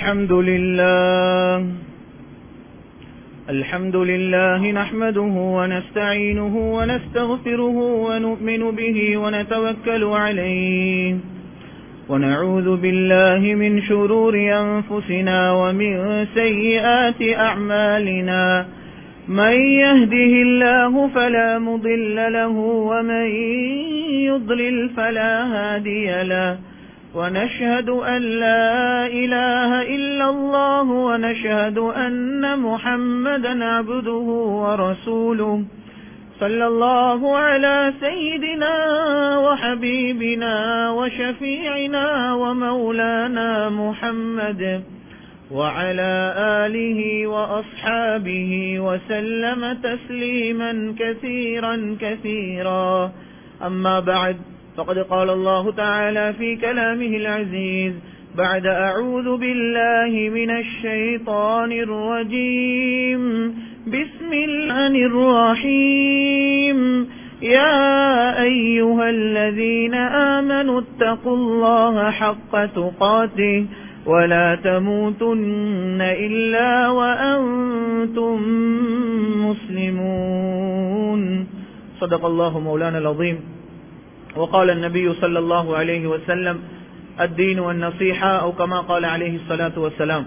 الحمد لله الحمد لله نحمده ونستعينه ونستغفره ونؤمن به ونتوكل عليه ونعوذ بالله من شرور أنفسنا ومن سيئات أعمالنا من يهده الله فلا مضل له ومن يضلل فلا هادي له ونشهد أن لا إله إلا الله ونشهد أن محمدا عبده ورسوله صلى الله على سيدنا وحبيبنا وشفيعنا ومولانا محمد وعلى آله وأصحابه وسلم تسليما كثيرا كثيرا أما بعد فقد قال الله تعالى في كلامه العزيز بعد أعوذ بالله من الشيطان الرجيم بسم الله الرحيم يا أيها الذين آمنوا اتقوا الله حق تقاته ولا تموتن إلا وأنتم مسلمون صدق الله مولانا العظيم وقال النبي صلى الله عليه وسلم الدين والنصيحة أو كما قال عليه الصلاة والسلام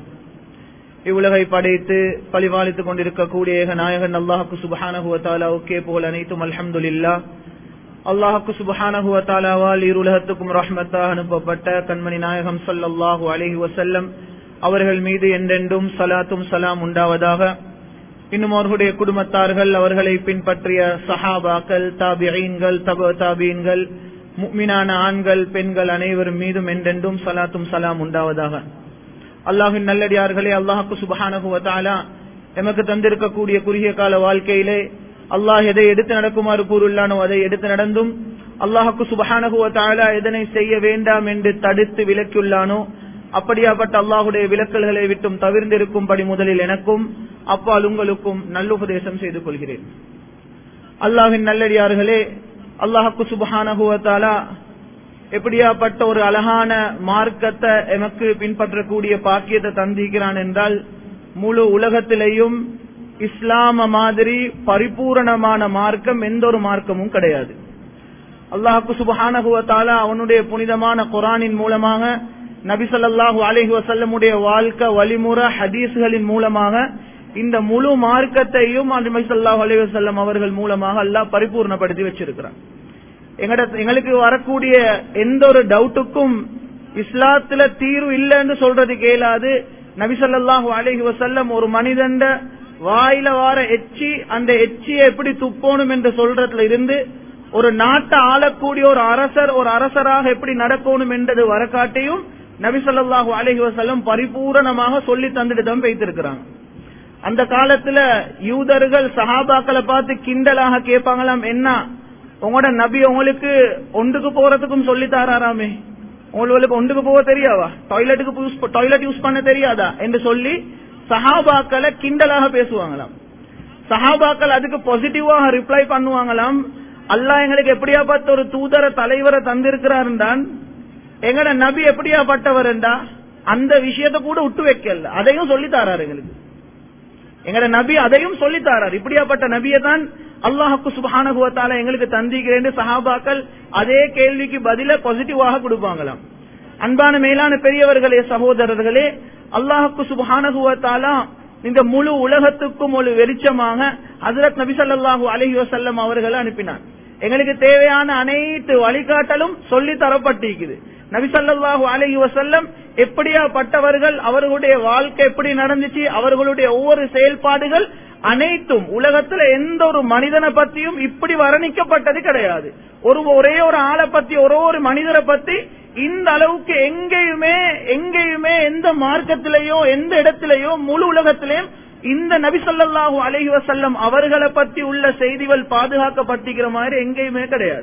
இவ்வுலகை படைத்து பழிவாளித்துக் கொண்டிருக்கக்கூடிய ஏக நாயகன் அல்லாஹுக்கு சுபஹானஹுவத்தாலாவுக்கே புகழ் அனைத்தும் அல்ஹம்துலில்லா அல்லாஹுக்கு சுபஹானஹுவத்தாலாவால் இருலகத்துக்கும் ரஹ்மத்தாக அனுப்பப்பட்ட கண்மணி நாயகம் சல்லல்லாஹு அலஹி வசல்லம் அவர்கள் மீது என்றென்றும் சலாத்தும் சலாம் உண்டாவதாக இன்னும் அவர்களுடைய குடும்பத்தார்கள் அவர்களை பின்பற்றிய சஹாபாக்கள் தாபியீன்கள் தப தாபீன்கள் முக்மினான ஆண்கள் பெண்கள் அனைவரும் மீதும் என்றென்றும் சலாத்தும் சலாம் உண்டாவதாக அல்லாஹின் நல்லடியார்களே அல்லாஹுக்கு சுபஹானகுவத்தாலா எமக்கு தந்திருக்கக்கூடிய குறுகிய கால வாழ்க்கையிலே அல்லாஹ் எதை எடுத்து நடக்குமாறு கூறுள்ளானோ அதை எடுத்து நடந்தும் அல்லாஹுக்கு சுபஹானகுவத்தாலா எதனை செய்ய வேண்டாம் என்று தடுத்து விலக்கியுள்ளானோ அப்படியாப்பட்ட அல்லாஹுடைய விலக்கல்களை விட்டும் தவிர்ந்திருக்கும்படி முதலில் எனக்கும் அப்பால் உங்களுக்கும் நல்லுபதேசம் செய்து கொள்கிறேன் அல்லாஹின் நல்லடியார்களே அல்லாஹுக்கு சுபஹானகுவத்தாலா எப்படியாப்பட்ட ஒரு அழகான மார்க்கத்தை எமக்கு பின்பற்றக்கூடிய பாக்கியத்தை தந்திக்கிறான் என்றால் முழு உலகத்திலேயும் இஸ்லாம மாதிரி பரிபூரணமான மார்க்கம் எந்த ஒரு மார்க்கமும் கிடையாது அல்லாஹுக்கு சுபஹானகுவத்தாலா அவனுடைய புனிதமான குரானின் மூலமாக நபிசல்லாஹூ அலஹி வசல்லமுடைய வாழ்க்கை வழிமுறை ஹதீஸ்களின் மூலமாக இந்த முழு மார்க்கத்தையும் நபிசல்லாஹூ அலஹி வசல்லம் அவர்கள் மூலமாக அல்லாஹ் பரிபூர்ணப்படுத்தி வச்சிருக்கிறான் எங்கட எங்களுக்கு வரக்கூடிய எந்த ஒரு டவுட்டுக்கும் இஸ்லாத்துல தீர்வு இல்லைன்னு சொல்றது கேளாது நபிசல்லாஹூ அலஹி வசல்லம் ஒரு மனிதண்ட வாயில வார எச்சி அந்த எச்சியை எப்படி துப்போணும் என்று சொல்றதுல இருந்து ஒரு நாட்டை ஆளக்கூடிய ஒரு அரசர் ஒரு அரசராக எப்படி நடக்கணும் என்றது வரக்காட்டையும் நபிசல்லாஹூ அலஹி வசல்லம் பரிபூரணமாக சொல்லி தந்துட்டு தான் வைத்திருக்கிறாங்க அந்த காலத்துல யூதர்கள் சஹாபாக்களை பார்த்து கிண்டலாக கேட்பாங்களாம் என்ன உங்களோட நபி உங்களுக்கு ஒன்றுக்கு போறதுக்கும் சொல்லி தாராமே உங்களுக்கு ஒன்றுக்கு போக தெரியாவா டாய்லெட்டுக்கு டாய்லெட் யூஸ் பண்ண தெரியாதா என்று சொல்லி சஹாபாக்களை கிண்டலாக பேசுவாங்களாம் சஹாபாக்கள் அதுக்கு பாசிட்டிவாக ரிப்ளை பண்ணுவாங்களாம் அல்லாஹ் எங்களுக்கு எப்படியாப்பட்ட ஒரு தூதர தலைவரை தந்திருக்கிறார் தான் எங்கட நபி எப்படியாப்பட்டவர் அந்த விஷயத்தை கூட விட்டு வைக்கல அதையும் சொல்லி தாராரு எங்களுக்கு எங்கட நபி அதையும் சொல்லி தாரார் இப்படியாப்பட்ட நபியை தான் அல்லாஹுக்கு சுபஹானகுவத்தால எங்களுக்கு தந்திக்கிறேன் சஹாபாக்கள் அதே கேள்விக்கு பதில பாசிட்டிவாக கொடுப்பாங்களாம் அன்பான மேலான பெரியவர்களே சகோதரர்களே அல்லாஹுக்கு சுபஹானகுவத்தாலா இந்த முழு உலகத்துக்கும் ஒரு வெளிச்சமாக ஹசரத் நபி சல்லாஹூ அலஹி வசல்லம் அவர்களை அனுப்பினார் எங்களுக்கு தேவையான அனைத்து வழிகாட்டலும் சொல்லி தரப்பட்டிருக்குது நபிசல்லாஹு அலஹி வசல்லம் எப்படியாப்பட்டவர்கள் அவர்களுடைய வாழ்க்கை எப்படி நடந்துச்சு அவர்களுடைய ஒவ்வொரு செயல்பாடுகள் அனைத்தும் உலகத்துல எந்த ஒரு மனிதனை பத்தியும் இப்படி வர்ணிக்கப்பட்டது கிடையாது ஒரு ஒரே ஒரு ஆளை பத்தி ஒரு ஒரு மனிதரை பத்தி இந்த அளவுக்கு எங்கேயுமே எங்கேயுமே எந்த மார்க்கத்திலேயோ எந்த இடத்திலேயோ முழு உலகத்திலேயும் இந்த நபிசல்லாஹு அலஹி வசல்லம் அவர்களை பத்தி உள்ள செய்திகள் பாதுகாக்கப்பட்டிருக்கிற மாதிரி எங்கேயுமே கிடையாது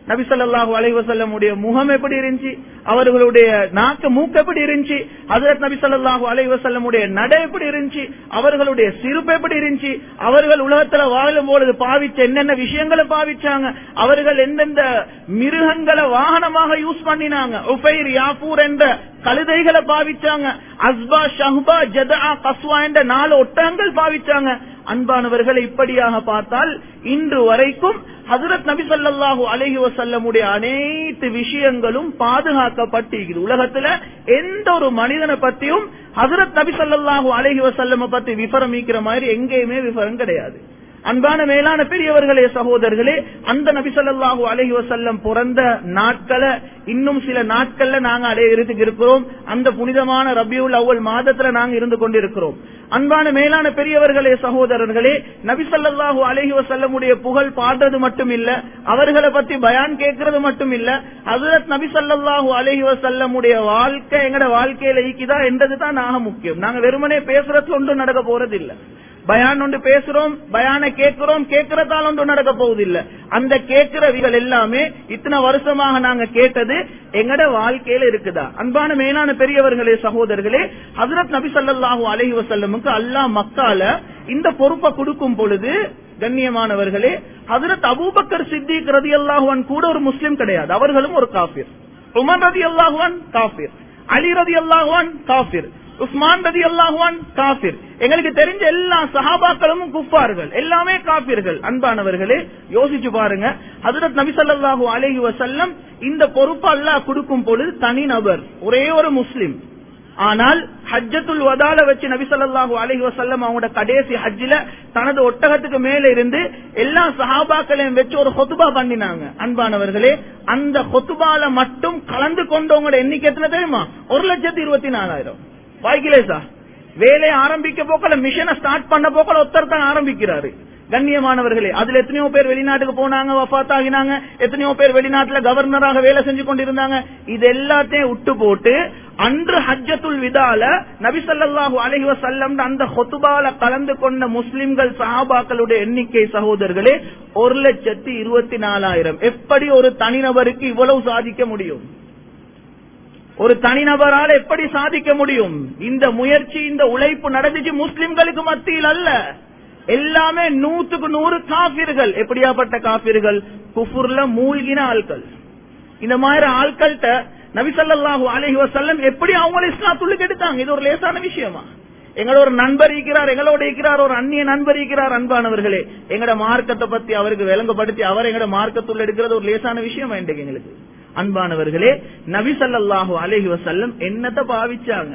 நபி ஸல்லல்லாஹு அலைஹி வஸல்லமுடைய முகம் எப்படி இருந்துச்சு அவர்களுடைய நாக்கு மூக்கு எப்படி இருந்துச்சு ஹஜரத் நபி ஸல்லல்லாஹு அலைஹி வஸல்லமுடைய நடை எப்படி இருந்துச்சு அவர்களுடைய சிரிப்பு எப்படி இருந்துச்சு அவர்கள் உலகத்துல வாழும் பொழுது பாவிச்ச என்னென்ன விஷயங்களை பாவிச்சாங்க அவர்கள் எந்தெந்த மிருகங்களை வாகனமாக யூஸ் பண்ணினாங்க உஃபைர் யாஃபூர் என்ற கழுதைகளை பாவிச்சாங்க அஸ்பா ஷஹ்பா ஜதா கஸ்வா என்ற நாலு ஒட்டகங்கள் பாவிச்சாங்க அன்பானவர்களை இப்படியாக பார்த்தால் இன்று வரைக்கும் ஹசரத் நபி ஸல்லல்லாஹு அலைஹி வஸல்லமுடைய அனைத்து விஷயங்களும் பாதுகாக்கப்பட்டிருக்குது உலகத்துல எந்த ஒரு மனிதனை பத்தியும் ஹசரத் நபி ஸல்லல்லாஹு அலைஹி வஸல்லம் பத்தி விவரமிக்கிற மாதிரி எங்கேயுமே விவரம் கிடையாது அன்பான மேலான பெரியவர்களே சகோதரர்களே அந்த நபி ஸல்லல்லாஹு அலைஹி வஸல்லம் பிறந்த நாட்களை இன்னும் சில நாட்கள்ல நாங்க அடையிறதுக்கு இருக்கிறோம் அந்த புனிதமான ரபியுல் அவ்வல் மாதத்துல நாங்க இருந்து கொண்டிருக்கிறோம் அன்பான மேலான பெரியவர்களே சகோதரர்களே நபி ஸல்லல்லாஹு அலைஹி வஸல்லமுடைய புகழ் பாடுறது மட்டும் இல்ல அவர்களை பத்தி பயான் கேட்கறது மட்டும் இல்ல ஹஜரத் நபி ஸல்லல்லாஹு அலைஹி வஸல்லமுடைய வாழ்க்கை எங்கட வாழ்க்கையில ஈக்கிதா என்றது தான் நாக முக்கியம் நாங்க வெறுமனே பேசுறதுல ஒன்றும் நடக்க போறது இல்ல பயான் ஒன்று பேசுறோம் பயான கேட்கிறோம் கேட்கறதால ஒன்று நடக்க போவதில்லை அந்த கேட்கிறவிகள் எல்லாமே இத்தனை வருஷமாக நாங்க கேட்டது எங்கட வாழ்க்கையில இருக்குதா அன்பான மேலான பெரியவர்களே சகோதரர்களே ஹசரத் நபி ஸல்லல்லாஹு அலைஹி வஸல்லமுக்கு அல்லாஹ் மக்கால இந்த பொறுப்பை கொடுக்கும் பொழுது கண்ணியமானவர்களே ஹசரத் அபூபக்கர் சித்திக் ரதியல்லாஹு அன்ஹு கூட ஒரு முஸ்லிம் கிடையாது அவர்களும் ஒரு காஃபிர் உமர் ரதியல்லாஹு அன்ஹு காஃபிர் அலி ரதியல்லாஹு அன்ஹு காஃபிர் உஸ்மான் ரதி அல்லாஹுவான் காபிர் எங்களுக்கு தெரிஞ்ச எல்லா சஹாபாக்களும் குஃபார்கள் எல்லாமே காபிர்கள் அன்பானவர்களே யோசிச்சு பாருங்க ஹஜரத் நபி ஸல்லல்லாஹு அலைஹி வஸல்லம் இந்த பொறுப்பு அல்லாஹ் கொடுக்கும் பொழுது தனி நபர் ஒரே ஒரு முஸ்லிம் ஆனால் ஹஜ்ஜத்துல் வதால வச்சு நபி ஸல்லல்லாஹு அலைஹி வஸல்லம் அவங்களோட கடைசி ஹஜ்ஜில தனது ஒட்டகத்துக்கு மேல இருந்து எல்லா சஹாபாக்களையும் வச்சு ஒரு ஹொத்துபா பண்ணினாங்க அன்பானவர்களே அந்த ஹொத்துபால மட்டும் கலந்து கொண்டவங்களோட எண்ணிக்கை எத்தனை தெரியுமா ஒரு லட்சத்தி இருபத்தி நாலாயிரம் வாய்க்கிலேசா வேலையை ஆரம்பிக்க போக்கல மிஷனை ஸ்டார்ட் பண்ண போக்கல ஒருத்தர் தான் ஆரம்பிக்கிறாரு கண்ணியமானவர்களே அதுல எத்தனையோ பேர் வெளிநாட்டுக்கு போனாங்க வஃத் ஆகினாங்க எத்தனையோ பேர் வெளிநாட்டுல கவர்னராக வேலை செஞ்சு கொண்டிருந்தாங்க இது எல்லாத்தையும் விட்டு போட்டு அன்று ஹஜ்ஜத்துல் விதால நபி ஸல்லல்லாஹு அலைஹி வஸல்லம் அந்த ஹுத்பால கலந்து கொண்ட முஸ்லிம்கள் சஹாபாக்களுடைய எண்ணிக்கை சகோதரர்களே ஒரு லட்சத்தி இருபத்தி நாலாயிரம் எப்படி ஒரு தனிநபருக்கு இவ்வளவு சாதிக்க முடியும் ஒரு தனிநபரால் எப்படி சாதிக்க முடியும் இந்த முயற்சி இந்த உழைப்பு நடந்துச்சு முஸ்லிம்களுக்கு மத்தியில் அல்ல எல்லாமே நூத்துக்கு நூறு காபிர்கள் எப்படியாப்பட்ட காபிர்கள் குஃபுர்ல மூழ்கின ஆட்கள் இந்த மாதிரி ஆட்கள்கிட்ட நபிசல்லாஹு அலஹி வசல்லம் எப்படி அவங்கள இஸ்லாத்துள்ளுக்கு எடுத்தாங்க இது ஒரு லேசான விஷயமா எங்களோட ஒரு நண்பர் இருக்கிறார் எங்களோட இருக்கிறார் ஒரு அந்நிய நண்பர் இருக்கிறார் அன்பானவர்களே எங்கட மார்க்கத்தை பத்தி அவருக்கு விளங்கப்படுத்தி அவர் எங்கட மார்க்கத்துள்ள எடுக்கிறது ஒரு லேசான விஷயம் வேண்டிய எங்களுக்கு அன்பானவர்களே நபி சல்லாஹூ அலஹி வசல்லம் என்னத்தை பாவிச்சாங்க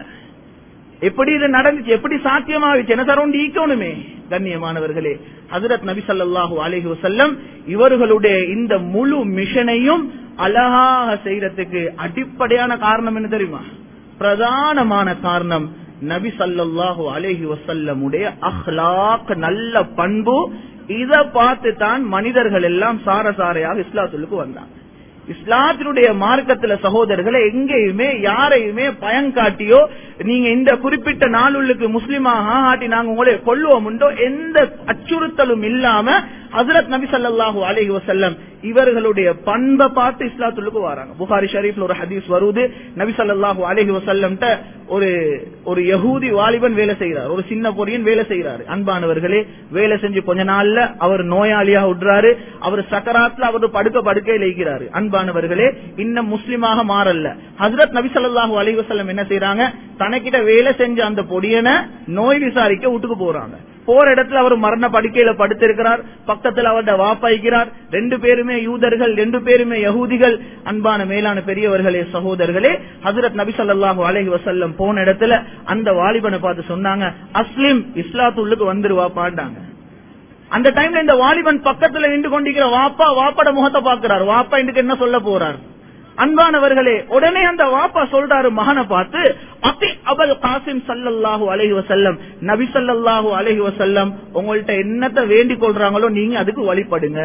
எப்படி இது நடந்துச்சு எப்படி சாத்தியமாவிச்சு என்ன சரௌண்ட் ஈக்கணுமே கண்ணியமானவர்களே ஹசரத் நபி சல்லாஹூ அலஹி வசல்லம் இவர்களுடைய இந்த முழு மிஷனையும் அழகாக செய்யறதுக்கு அடிப்படையான காரணம் என்ன தெரியுமா பிரதானமான காரணம் நபி சல்லாஹூ அலஹி வசல்லமுடைய அஹ்லாக் நல்ல பண்பு இத பார்த்து தான் மனிதர்கள் எல்லாம் சாரசாரையாக இஸ்லாத்துக்கு வந்தாங்க இஸ்லாத்தினுடைய மார்க்கத்துல சகோதரர்களை எங்கேயுமே யாரையுமே பயங்காட்டியோ நீங்க இந்த குறிப்பிட்ட நாளுள்ளுக்கு முஸ்லிமாக ஆட்டி நாங்க உங்களை கொள்வோம் உண்டோ எந்த அச்சுறுத்தலும் இல்லாம ஹசரத் நபி சல்லாஹூ அலஹி வசல்லம் இவர்களுடைய பண்பை பார்த்து இஸ்லாத்துள்ளுக்கு வராங்க புகாரி ஷரீஃப்ல ஒரு ஹதீஸ் வருது நபி சல்லாஹூ அலஹி வசல்லம் ஒரு ஒரு யகூதி வாலிபன் வேலை செய்யறார் ஒரு சின்ன பொரியன் வேலை செய்யறாரு அன்பானவர்களே வேலை செஞ்சு கொஞ்ச நாள்ல அவர் நோயாளியா விடுறாரு அவர் சக்கராத்துல அவர் படுக்க படுக்கையில் இருக்கிறாரு அன்பானவர்களே இன்னும் முஸ்லிமாக மாறல்ல ஹசரத் நபி சல்லாஹூ அலி வசல்லம் என்ன செய்யறாங்க தனக்கிட்ட வேலை செஞ்ச அந்த பொடியனை நோய் விசாரிக்க வீட்டுக்கு போறாங்க போற இடத்துல அவர் மரண படுக்கையில படுத்திருக்கிறார் பக்கத்துல அவருடைய வாப்பாய்க்கிறார் ரெண்டு பேருமே யூதர்கள் ரெண்டு பேருமே யகூதிகள் அன்பான மேலான பெரியவர்களே சகோதரர்களே ஹசரத் நபி சல்லாஹூ அலஹி வசல்லம் போன இடத்துல அந்த வாலிபனை பார்த்து சொன்னாங்க அஸ்லிம் இஸ்லாத்துள்ளுக்கு வந்துருவா பாண்டாங்க அந்த டைம்ல இந்த வாலிபன் பக்கத்துல நின்று கொண்டிருக்கிற வாப்பா வாப்பட முகத்தை பாக்குறாரு வாப்பா இன்னைக்கு என்ன சொல்ல போறார் அன்பானவர்களே உடனே அந்த வாப்பா சொல்றாரு மகனை பார்த்து அத்தி அபல் காசிம் சல்லல்லாஹு அலஹி வசல்லம் நபி சல்லாஹூ அலஹி வசல்லம் உங்கள்ட்ட என்னத்தை வேண்டிக் கொள்றாங்களோ நீங்க அதுக்கு வழிபடுங்க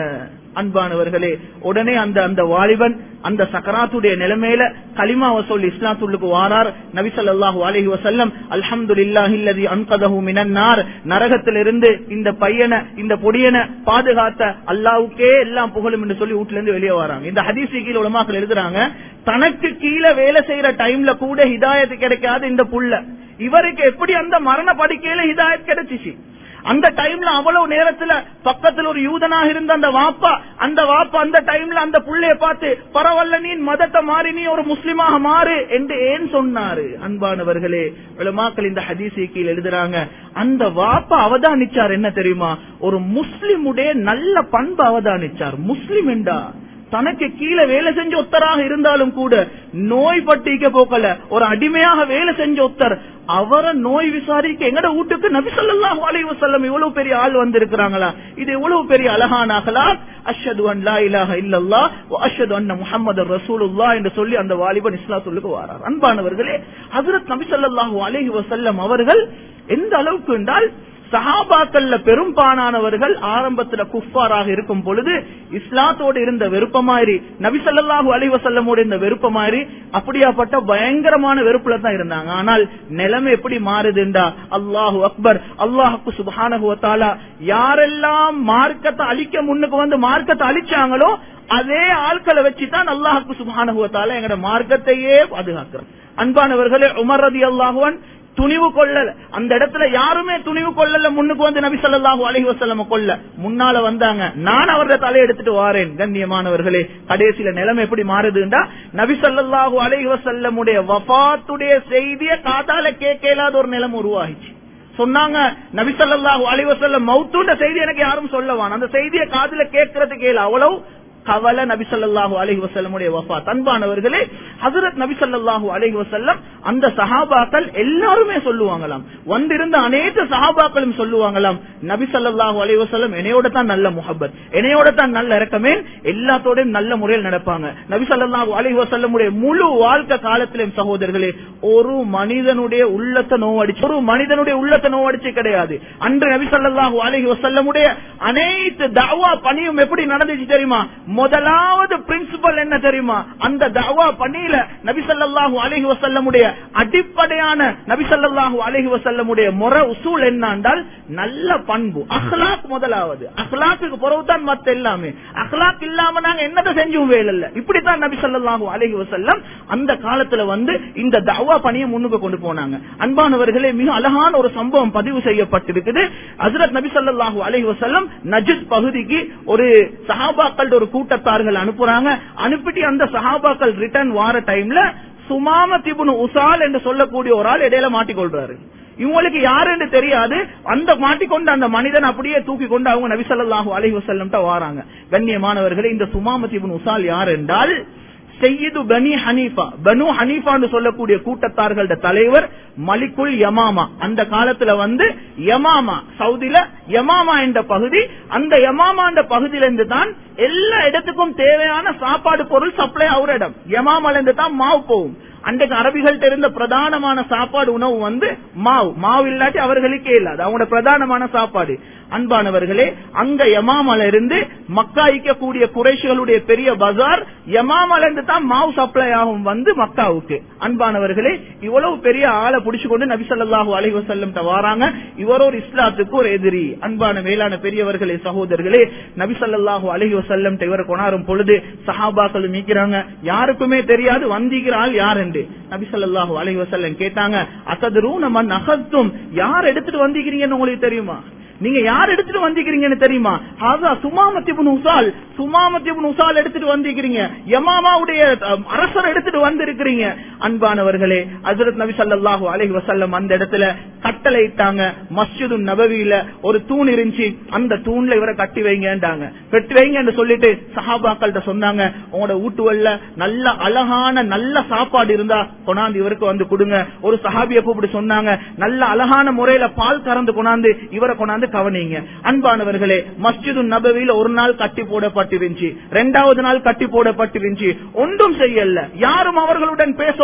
அன்பானவர்களே உடனே அந்த அந்த வாலிபன் அந்த சக்கராத்துடைய நிலைமையில கலிமாவை சொல்லி இஸ்லாத்துள்ளுக்கு வாரார் நபி ஸல்லல்லாஹு அலைஹி வஸல்லம் அல்ஹம்துலில்லாஹி அல்லதி அன்கதஹு மினன் நார் நரகத்திலிருந்து இந்த பையனை இந்த பொடியனை பாதுகாத்த அல்லாஹ்வுக்கே எல்லாம் புகழும் என்று சொல்லி வீட்ல இருந்து வெளியே வராங்க இந்த ஹதீஸ் கீழ உலமாக்கள் எழுதுறாங்க தனக்கு கீழே வேலை செய்யற டைம்ல கூட ஹிதாயத் கிடைக்காத இந்த புள்ள இவருக்கு எப்படி அந்த மரண படுக்கையில ஹிதாயத் கிடைச்சிச்சு அந்த டைம்ல அவ்வளவு நேரத்துல பக்கத்துல ஒரு யூதனாக இருந்த அந்த வாப்பா அந்த வாப்பா அந்த டைம்ல அந்த புள்ளைய பார்த்து பரவாயில்ல நீ மதத்தை மாறி நீ ஒரு முஸ்லிமாக மாறு என்று ஏன் சொன்னாரு அன்பானவர்களே உலமாக்கள் இந்த ஹதீஸை கீழ் எழுதுறாங்க அந்த வாப்பா அவதானிச்சார் என்ன தெரியுமா ஒரு முஸ்லிமுடைய நல்ல பண்பு அவதானிச்சார் முஸ்லிம் என்றா தனக்கு கீழே வேலை செஞ்ச ஒத்தராக இருந்தாலும் கூட நோய் பட்டிக்க போக்கல ஒரு அடிமையாக வேலை செஞ்ச ஒத்தர் அவரை நோய் விசாரிக்க எங்கட வீட்டுக்கு நபி ஸல்லல்லாஹு அலைஹி வஸல்லம் இவ்வளவு பெரிய ஆள் வந்திருக்கிறாங்களா இது எவ்வளவு பெரிய அழகான அகலாக் அஷ்ஹது அன் லா இலாஹ இல்லல்லாஹ் வ அஷ்ஹது அன்ன முஹம்மதர் ரசூலுல்லாஹ் என்று சொல்லி அந்த வாலிபன் இஸ்லாத்துக்கு வாரார் அன்பானவர்களே ஹஜ்ரத் நபி ஸல்லல்லாஹு அலைஹி வஸல்லம் அவர்கள் எந்த அளவுக்கு என்றால் சஹாபாக்கள்ல பெரும்பாலானவர்கள் ஆரம்பத்துல குஃபாராக இருக்கும் பொழுது இஸ்லாத்தோடு இருந்த வெறுப்ப மாதிரி நபிசல்லாஹு அலைவசல்லமோடு இருந்த வெறுப்ப மாதிரி அப்படியாப்பட்ட பயங்கரமான வெறுப்புல தான் இருந்தாங்க ஆனால் நிலைமை எப்படி மாறுதுண்டா அல்லாஹு அக்பர் அல்லாஹுக்கு சுபஹானகுவத்தாலா யாரெல்லாம் மார்க்கத்தை அழிக்க முன்னுக்கு வந்து மார்க்கத்தை அழிச்சாங்களோ அதே ஆட்களை வச்சுதான் அல்லாஹுக்கு சுபஹானகுவத்தாலா எங்கட மார்க்கத்தையே பாதுகாக்கிறோம் அன்பானவர்களே உமர் ரதி அல்லாஹுவன் துணிவு கொள்ளல அந்த இடத்துல யாருமே துணிவு கொள்ளல முன்னுக்கு வந்து நபி ஸல்லல்லாஹு அலைஹி வஸல்லம் கொல்ல முன்னால வந்தாங்க நான் அவரது தலையை எடுத்துட்டு வாரேன் கண்ணியமானவர்களே கடைசியில நிலைமை எப்படி மாறுதுண்டா நபி ஸல்லல்லாஹு அலைஹி வஸல்லமுடைய வஃபாத்துடைய செய்திய காதால கேட்க இயலாத ஒரு நிலைமை உருவாகிச்சு சொன்னாங்க நபி ஸல்லல்லாஹு அலைஹி வஸல்லம் மௌத்துன்ற செய்தி எனக்கு யாரும் சொல்லவான் அந்த செய்தியை காதுல கேட்கறதுக்கு இல்ல அவ்வளவு கவலை நபி ஸல்லல்லாஹு அலைஹி வஸல்லமுடைய வஃபாத் அன்பானவர்களே ஹஜ்ரத் நபி ஸல்லல்லாஹு அலைஹி வஸல்லம் அந்த சஹாபாக்கள் எல்லாருமே சொல்லுவாங்களாம் வந்திருந்த அனைத்து சஹாபாக்களும் சொல்லுவாங்களாம் நபி ஸல்லல்லாஹு அலைஹி வஸல்லம் என்னையோட தான் நல்ல முஹப்பத் என்னையோட தான் நல்ல இறக்கமே எல்லாத்தோடையும் நல்ல முறையில் நடப்பாங்க நபி ஸல்லல்லாஹு அலைஹி வஸல்லமுடைய முழு வாழ்க்கை காலத்திலும் சகோதரர்களே ஒரு மனிதனுடைய உள்ளத்தை நோவடிச்சு ஒரு மனிதனுடைய உள்ளத்தை நோவடிச்சு கிடையாது அன்று நபி ஸல்லல்லாஹு அலைஹி வஸல்லமுடைய அனைத்து தஅவா பணியும் எப்படி நடந்துச்சு தெரியுமா முதலாவது பிரின்சிபல் என்ன தெரியுமா அந்த தவா பணியில நபி ஸல்லல்லாஹு அலைஹி வஸல்லமுடைய அடிப்படையான நபி ஸல்லல்லாஹு அலைஹி வஸல்லமுடைய முறை உசூல் என்னண்டால் நல்ல பண்பு அஹ்லாக் முதலாவது அஹ்லாக்கு பிறகுதான் மத்த எல்லாமே அஹ்லாக் இல்லாம நாங்க என்னத்தை செஞ்சும் வேலை இல்ல இப்படித்தான் நபி ஸல்லல்லாஹு அலைஹி வஸல்லம் அந்த காலத்துல வந்து இந்த தவா பணியை முன்னுக்கு கொண்டு போனாங்க அன்பானவர்களே மிக அழகான ஒரு சம்பவம் பதிவு செய்யப்பட்டிருக்குது ஹஜ்ரத் நபி ஸல்லல்லாஹு அலைஹி வஸல்லம் நஜத் பகுதிக்கு ஒரு சஹாபாக்கள் ஒரு கூட்டத்தார்கள் அனுப்புறாங்க அனுப்பிட்டு அந்த சஹாபாக்கள் ரிட்டர்ன் வார டைம்ல சுமாம திபுனு உசால் என்று சொல்லக்கூடிய ஒரு ஆள் இடையில மாட்டிக்கொள்றாரு இவங்களுக்கு யாருன்னு தெரியாது அந்த மாட்டிக்கொண்டு அந்த மனிதன் அப்படியே தூக்கி கொண்டு அவங்க நபிசல்லாஹு அலைஹி வசல்லம் வாராங்க கண்ணியமானவர்களே இந்த சுமாம திபுன் உசால் யார் என்றால் செய்யுது பனி ஹனீஃபா பனு ஹனீஃபான்னு சொல்லக்கூடிய கூட்டத்தார்களோட தலைவர் மலிக்குல் யமாமா அந்த காலத்துல வந்து யமாமா சவுதில யமாமா என்ற பகுதி அந்த யமாமா என்ற பகுதியில இருந்து தான் எல்லா இடத்துக்கும் தேவையான சாப்பாடு பொருள் சப்ளை ஆகுற இடம் யமாமால இருந்து தான் மாவு போகும் அன்றைக்கு அரபிகள்ட்ட இருந்த பிரதானமான சாப்பாடு உணவு வந்து மாவு மாவு இல்லாட்டி அவர்களுக்கே இல்லாது அவங்களோட பிரதானமான சாப்பாடு அன்பானவர்களே அங்க யமாமல இருந்து மக்காய்க்க கூடிய குறைஷிகளுடைய பெரிய பஜார் யமாமல இருந்து தான் மாவு சப்ளை ஆகும் வந்து மக்காவுக்கு அன்பானவர்களே இவ்வளவு பெரிய ஆளை புடிச்சு கொண்டு நபி ஸல்லல்லாஹு அலைஹி வஸல்லம் வாராங்க இவர் ஒரு இஸ்லாத்துக்கு ஒரு எதிரி அன்பான மேலான பெரியவர்களே சகோதரர்களே நபி ஸல்லல்லாஹு அலைஹி வஸல்லம் இவரை கொண்டாடும் பொழுது சஹாபாக்கள் மீக்கிறாங்க யாருக்குமே தெரியாது வந்திக்கிற ஆள் யார் என்று நபி ஸல்லல்லாஹு அலைஹி வஸல்லம் கேட்டாங்க அசதுரூன மன் அகத்தும் யார் எடுத்துட்டு வந்திக்கிறீங்கன்னு உங்களுக்கு தெரியுமா நீங்க யார் எடுத்துட்டு வந்திருக்கீங்கன்னு தெரியுமா ஹாதா சுமாமத்திபுன் உசால் சுமாமத்திபுன் உசால் எடுத்துட்டு வந்திருக்கிறீங்க யமாமாவுடைய அஹ், அரசர் எடுத்துட்டு வந்திருக்கிறீங்க அன்பானவர்களே ஹஜரத் நபி ஸல்லல்லாஹு அலைஹி வஸல்லம் அந்த இடத்துல கட்டளை இட்டாங்க மஸ்ஜிது நபவியில ஒரு தூண் இருந்துச்சு அந்த தூண்ல இவரை கட்டி வைங்கன்றாங்க கட்டி வைங்கன்னு சொல்லிட்டு சஹாபாக்கள்கிட்ட சொன்னாங்க உங்களோட வீட்டுவல்ல நல்ல அழகான நல்ல சாப்பாடு இருந்தா கொண்டாந்து இவருக்கு வந்து கொடுங்க ஒரு சஹாபிய கூப்பிட்டு சொன்னாங்க நல்ல அழகான முறையில பால் கறந்து கொண்டாந்து இவரை கொண்டாந்து கவனிங்க அன்பானவர்களே மஸ்ஜிது நபவியில ஒரு நாள் கட்டி போடப்பட்டிருந்துச்சு ரெண்டாவது நாள் கட்டி போடப்பட்டிருந்துச்சு ஒன்றும் செய்யல யாரும் அவர்களுடன் பேச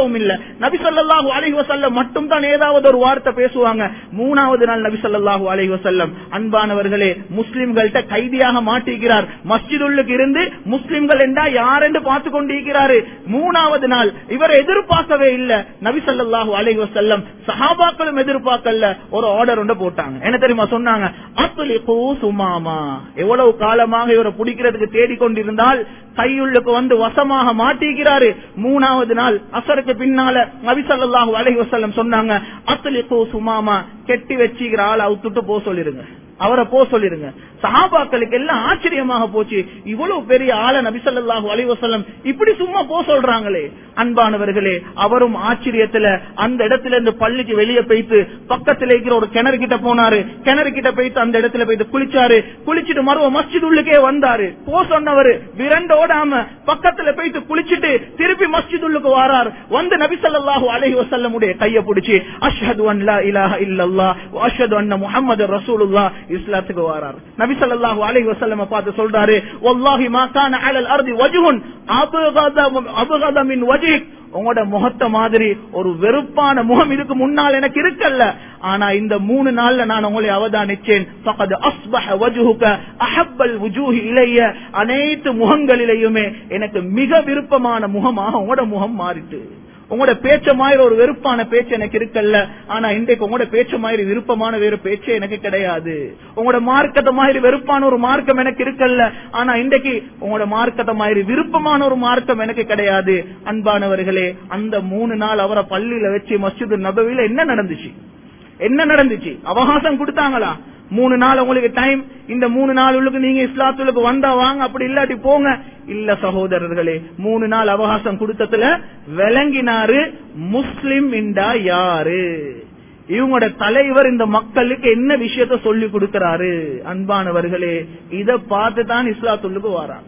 பேசவும் இல்ல நபி ஸல்லல்லாஹு அலைஹி வஸல்லம் மட்டும் தான் ஏதாவது ஒரு வார்த்தை பேசுவாங்க மூணாவது நாள் நபி ஸல்லல்லாஹு அலைஹி வஸல்லம் அன்பானவர்களே முஸ்லிம்கள்ட்ட கைதியாக மாட்டிக்கிறார் மஸ்ஜிதுள்ளுக்கு இருந்து முஸ்லிம்கள் என்றா யார் என்று பார்த்து கொண்டிருக்கிறாரு மூணாவது நாள் இவர் எதிர்பார்க்கவே இல்ல நபி ஸல்லல்லாஹு அலைஹி வஸல்லம் சஹாபாக்களும் எதிர்பார்க்கல ஒரு ஆர்டர் ஒன்று போட்டாங்க என்ன தெரியுமா சொன்னாங்க அத்லிகு சுமாமா எவ்வளவு காலமாக இவரை பிடிக்கிறதுக்கு தேடிக்கொண்டிருந்தால் கையுள்ளுக்கு வந்து வசமாக மாட்டிக்கிறாரு மூணாவது நாள் அசருக்கு பின்னால நபி ஸல்லல்லாஹு அலைஹி வஸல்லம் சொன்னாங்க அத்லிகு சுமாமா கெட்டி வச்சுக்கிற ஆளை அவுத்துட்டு போ சொல்லிருங்க அவரை போ சொல்லிருங்க சஹாபாக்களுக்கு எல்லாம் ஆச்சரியமாக போச்சு இவ்வளவு பெரிய ஆள நபிசல்லாஹு அலைவசல்லம் இப்படி சும்மா போ சொல்றாங்களே அன்பானவர்களே அவரும் ஆச்சரியத்துல அந்த இடத்துல இருந்து பள்ளிக்கு வெளியே போயிட்டு பக்கத்துல இருக்கிற ஒரு கிணறு கிட்ட போனாரு கிணறு கிட்ட போயிட்டு அந்த இடத்துல போயிட்டு குளிச்சாரு குளிச்சுட்டு மறுவ மஸ்ஜித் உள்ளுக்கே வந்தாரு போ சொன்னவரு விரண்டோடாம பக்கத்துல போயிட்டு குளிச்சுட்டு திருப்பி மஸ்ஜித் உள்ளுக்கு வாரார் வந்து நபிசல்லாஹு அலைஹி வசல்லமுடைய கைய பிடிச்சி அஷ்ஹது அன் லா இலாஹ இல்லல்லாஹ் வ அஷ்ஹது அன்ன முஹம்மது ரசூலுல்லாஹ் இஸ்லாத்துக்கு வாரார் நபி ஸல்லல்லாஹு அலைஹி வஸல்லம் பார்த்து சொல்றாரு வல்லாஹி மா கான அலல் அர்தி வஜ்ஹுன் அபகத அபகத மின் வஜ்ஹிக் உங்களோட முகத்த மாதிரி ஒரு வெறுப்பான முகம் இதுக்கு முன்னால் எனக்கு இருக்கல்ல ஆனா இந்த மூணு நாள்ல நான் உங்களை அவதானிச்சேன் ஃபகத் அஸ்பஹ வஜ்ஹுக அஹப்பல் வுஜூஹி இலைய அனைத்து முகங்களிலேயுமே எனக்கு மிக விருப்பமான முகமாக உங்களோட முகம் மாறிட்டு உங்களோட பேச்ச மாதிரி ஒரு வெறுப்பான பேச்சு எனக்கு இருக்கல்ல ஆனா இன்றைக்கு உங்களோட பேச்ச மாதிரி விருப்பமான வேறு பேச்சே எனக்கு கிடையாது உங்களோட மார்க்கத்தை மாதிரி வெறுப்பான ஒரு மார்க்கம் எனக்கு இருக்கல்ல ஆனா இன்றைக்கு உங்களோட மார்க்கத்தை மாதிரி விருப்பமான ஒரு மார்க்கம் எனக்கு கிடையாது அன்பானவர்களே அந்த மூணு நாள் அவரை பள்ளியில வச்சு மஸ்ஜிது நபவில என்ன நடந்துச்சு என்ன நடந்துச்சு அவகாசம் கொடுத்தாங்களா மூணு நாள் உங்களுக்கு டைம் இந்த மூணு நாள் உள்ளுக்கு நீங்க இஸ்லாத்துக்கு வந்தா வாங்க அப்படி இல்லாட்டி போங்க இல்ல சகோதரர்களே மூணு நாள் அவகாசம் கொடுத்ததுல விளங்கினாரு முஸ்லிம் இண்டா யாரு இவங்களோட தலைவர் இந்த மக்களுக்கு என்ன விஷயத்த சொல்லி கொடுக்கிறாரு அன்பானவர்களே இத பார்த்து தான் இஸ்லாத்துள்ளுக்கு வாராங்க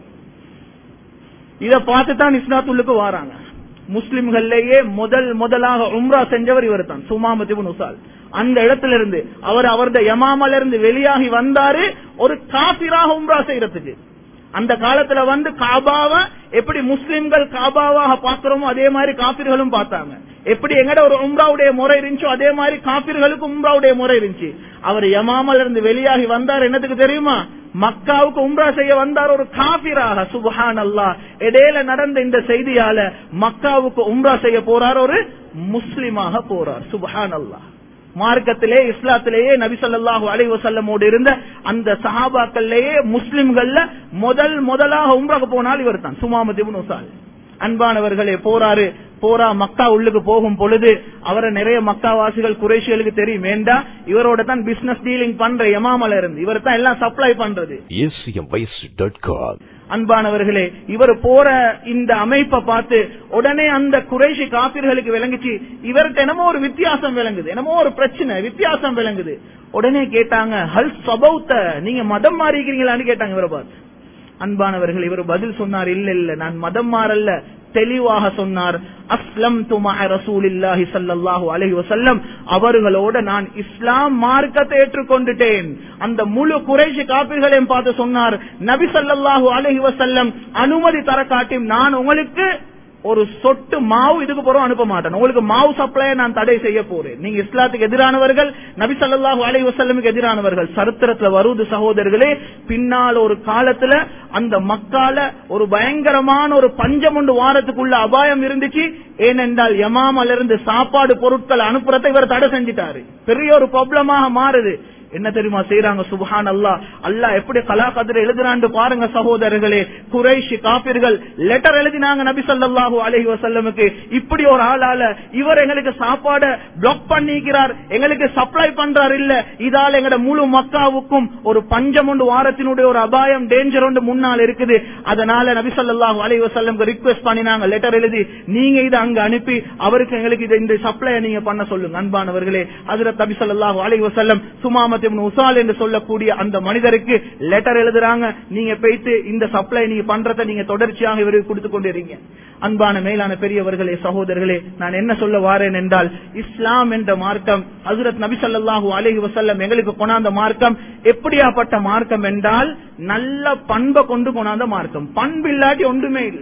இத பார்த்து தான் இஸ்லாத்துள்ளுக்கு வாராங்க முஸ்லிம்கள்லயே முதல் முதலாக உம்ரா செஞ்சவர் இவர் தான் சுமாமதிபுன் உசால் அந்த இடத்துல இருந்து அவர் அவரது யமாமல இருந்து வெளியாகி வந்தாரு ஒரு காபிராக உம்ரா செய்யறதுக்கு அந்த காலத்துல வந்து காபாவ எப்படி முஸ்லிம்கள் காபாவாக பாக்குறோமோ அதே மாதிரி காபிர்களும் பார்த்தாங்க எப்படி எங்கட ஒரு உம்ராவுடைய முறை இருந்துச்சோ அதே மாதிரி காபிர்களுக்கு உம்ராவுடைய முறை இருந்துச்சு அவர் யமாமல இருந்து வெளியாகி வந்தார் என்னத்துக்கு தெரியுமா மக்காவுக்கு உம்ரா செய்ய வந்தார் ஒரு காபிராக சுபஹான் அல்லா இடையில நடந்த இந்த செய்தியால மக்காவுக்கு உம்ரா செய்ய போறார் ஒரு முஸ்லிமாக போறார் சுபஹான் அல்லா மார்க்கத்திலே இஸ்லாத்திலேயே நபி சொல்லாஹு அலைஹி வசல்லமோடு இருந்த அந்த சஹாபாக்கள்லயே முஸ்லிம்கள்ல முதல் முதலாக உம்ராக போனால் இவர் தான் சுமாமதி உசால் அன்பானவர்களே போறாரு போரா மக்கா உள்ளுக்கு போகும் பொழுது அவரை நிறைய மக்காவாசிகள் குறைஷிகளுக்கு தெரியும் ஏண்டா இவரோட தான் பிசினஸ் டீலிங் பண்ற எமாமல இருந்து இவர் தான் எல்லாம் சப்ளை பண்றது acmvoice.com. அன்பானவர்களே இவர் போற இந்த அமைப்பை பார்த்து உடனே அந்த குறைஷி காப்பீர்களுக்கு விளங்குச்சு இவர்கிட்ட என்னமோ ஒரு வித்தியாசம் விளங்குது என்னமோ ஒரு பிரச்சனை வித்தியாசம் விளங்குது உடனே கேட்டாங்க ஹல் சபௌத்த நீங்க மதம் மாறிக்கிறீங்களான்னு கேட்டாங்க இவரை பார்த்து அன்பானவர்கள் இவர் பதில் சொன்னார் இல்ல இல்ல நான் மதம் மாறல்ல தெளிவாக சொன்னார் அஸ்லம் துமா ரசூலில்லாஹி ஸல்லல்லாஹு அலைஹி வஸல்லம் அவர்களோட நான் இஸ்லாம் மார்க்கத்தை ஏற்றுக்கொண்டுட்டேன் அந்த முழு குறைஷி காப்பீர்களையும் பார்த்து சொன்னார் நபி ஸல்லல்லாஹு அலைஹி வஸல்லம் அனுமதி தர காட்டியும் நான் உங்களுக்கு ஒரு சொட்டு மாவு இதுக்கு போறோம் அனுப்ப மாட்டேன் உங்களுக்கு மாவு சப்ளையை நான் தடை செய்ய போறேன் நீங்க இஸ்லாத்துக்கு எதிரானவர்கள் நபி ஸல்லல்லாஹு அலைஹி வஸல்லமுக்கு எதிரானவர்கள் சரித்திரத்துல வருது சகோதரர்களே பின்னால் ஒரு காலத்துல அந்த மக்கால ஒரு பயங்கரமான ஒரு பஞ்சம் ஒன்று வாரத்துக்குள்ள அபாயம் இருந்துச்சு ஏனென்றால் யமாமல இருந்து சாப்பாடு பொருட்கள் அனுப்புறதை இவர் தடை செஞ்சிட்டாரு பெரிய ஒரு ப்ராப்ளமாக மாறுது என்ன தெரியுமா செய்யறாங்க சுபஹான் அல்லா அல்லாஹ் எப்படி கலா கதிர எழுதுறான்னு பாருங்க சகோதரர்களே குறைஷி காபிர்கள் லெட்டர் எழுதினாங்க நபி ஸல்லல்லாஹு அலைஹி வஸல்லமுக்கு இப்படி ஒரு ஆளால இவர் எங்களுக்கு சாப்பாட பிளாக் பண்ணிக்கிறார் எங்களுக்கு சப்ளை பண்றார் இல்ல இதால எங்கட முழு மக்காவுக்கும் ஒரு பஞ்சம் ஒன்று வாரத்தினுடைய ஒரு அபாயம் டேஞ்சர் ஒன்று முன்னால் இருக்குது அதனால நபி ஸல்லல்லாஹு அலைஹி வஸல்லமுக்கு ரிக்வெஸ்ட் பண்ணினாங்க லெட்டர் எழுதி நீங்க இதை அங்க அனுப்பி அவருக்கு எங்களுக்கு இதை இந்த சப்ளையை நீங்க பண்ண சொல்லுங்க அன்பானவர்களே ஹஜ்ரத் நபி ஸல்லல்லாஹு அலைஹி வஸல்லம் சுமாமத் இப்னு உசால் என்று சொல்லக்கூடிய அந்த மனிதருக்கு லெட்டர் எழுதுறாங்க நீங்க போயிட்டு இந்த சப்ளை நீங்க பண்றதை நீங்க தொடர்ச்சியாக இவருக்கு கொடுத்து கொண்டிருங்க அன்பான மேலான பெரியவர்களே சகோதரர்களே நான் என்ன சொல்ல வாரேன் என்றால் இஸ்லாம் என்ற மார்க்கம் ஹசரத் நபி ஸல்லல்லாஹு அலைஹி வஸல்லம் எங்களுக்கு கொண்டாந்த மார்க்கம் எப்படியாப்பட்ட மார்க்கம் என்றால் நல்ல பண்பை கொண்டு கொண்டாந்த மார்க்கம் பண்பு இல்லாட்டி ஒன்றுமே இல்லை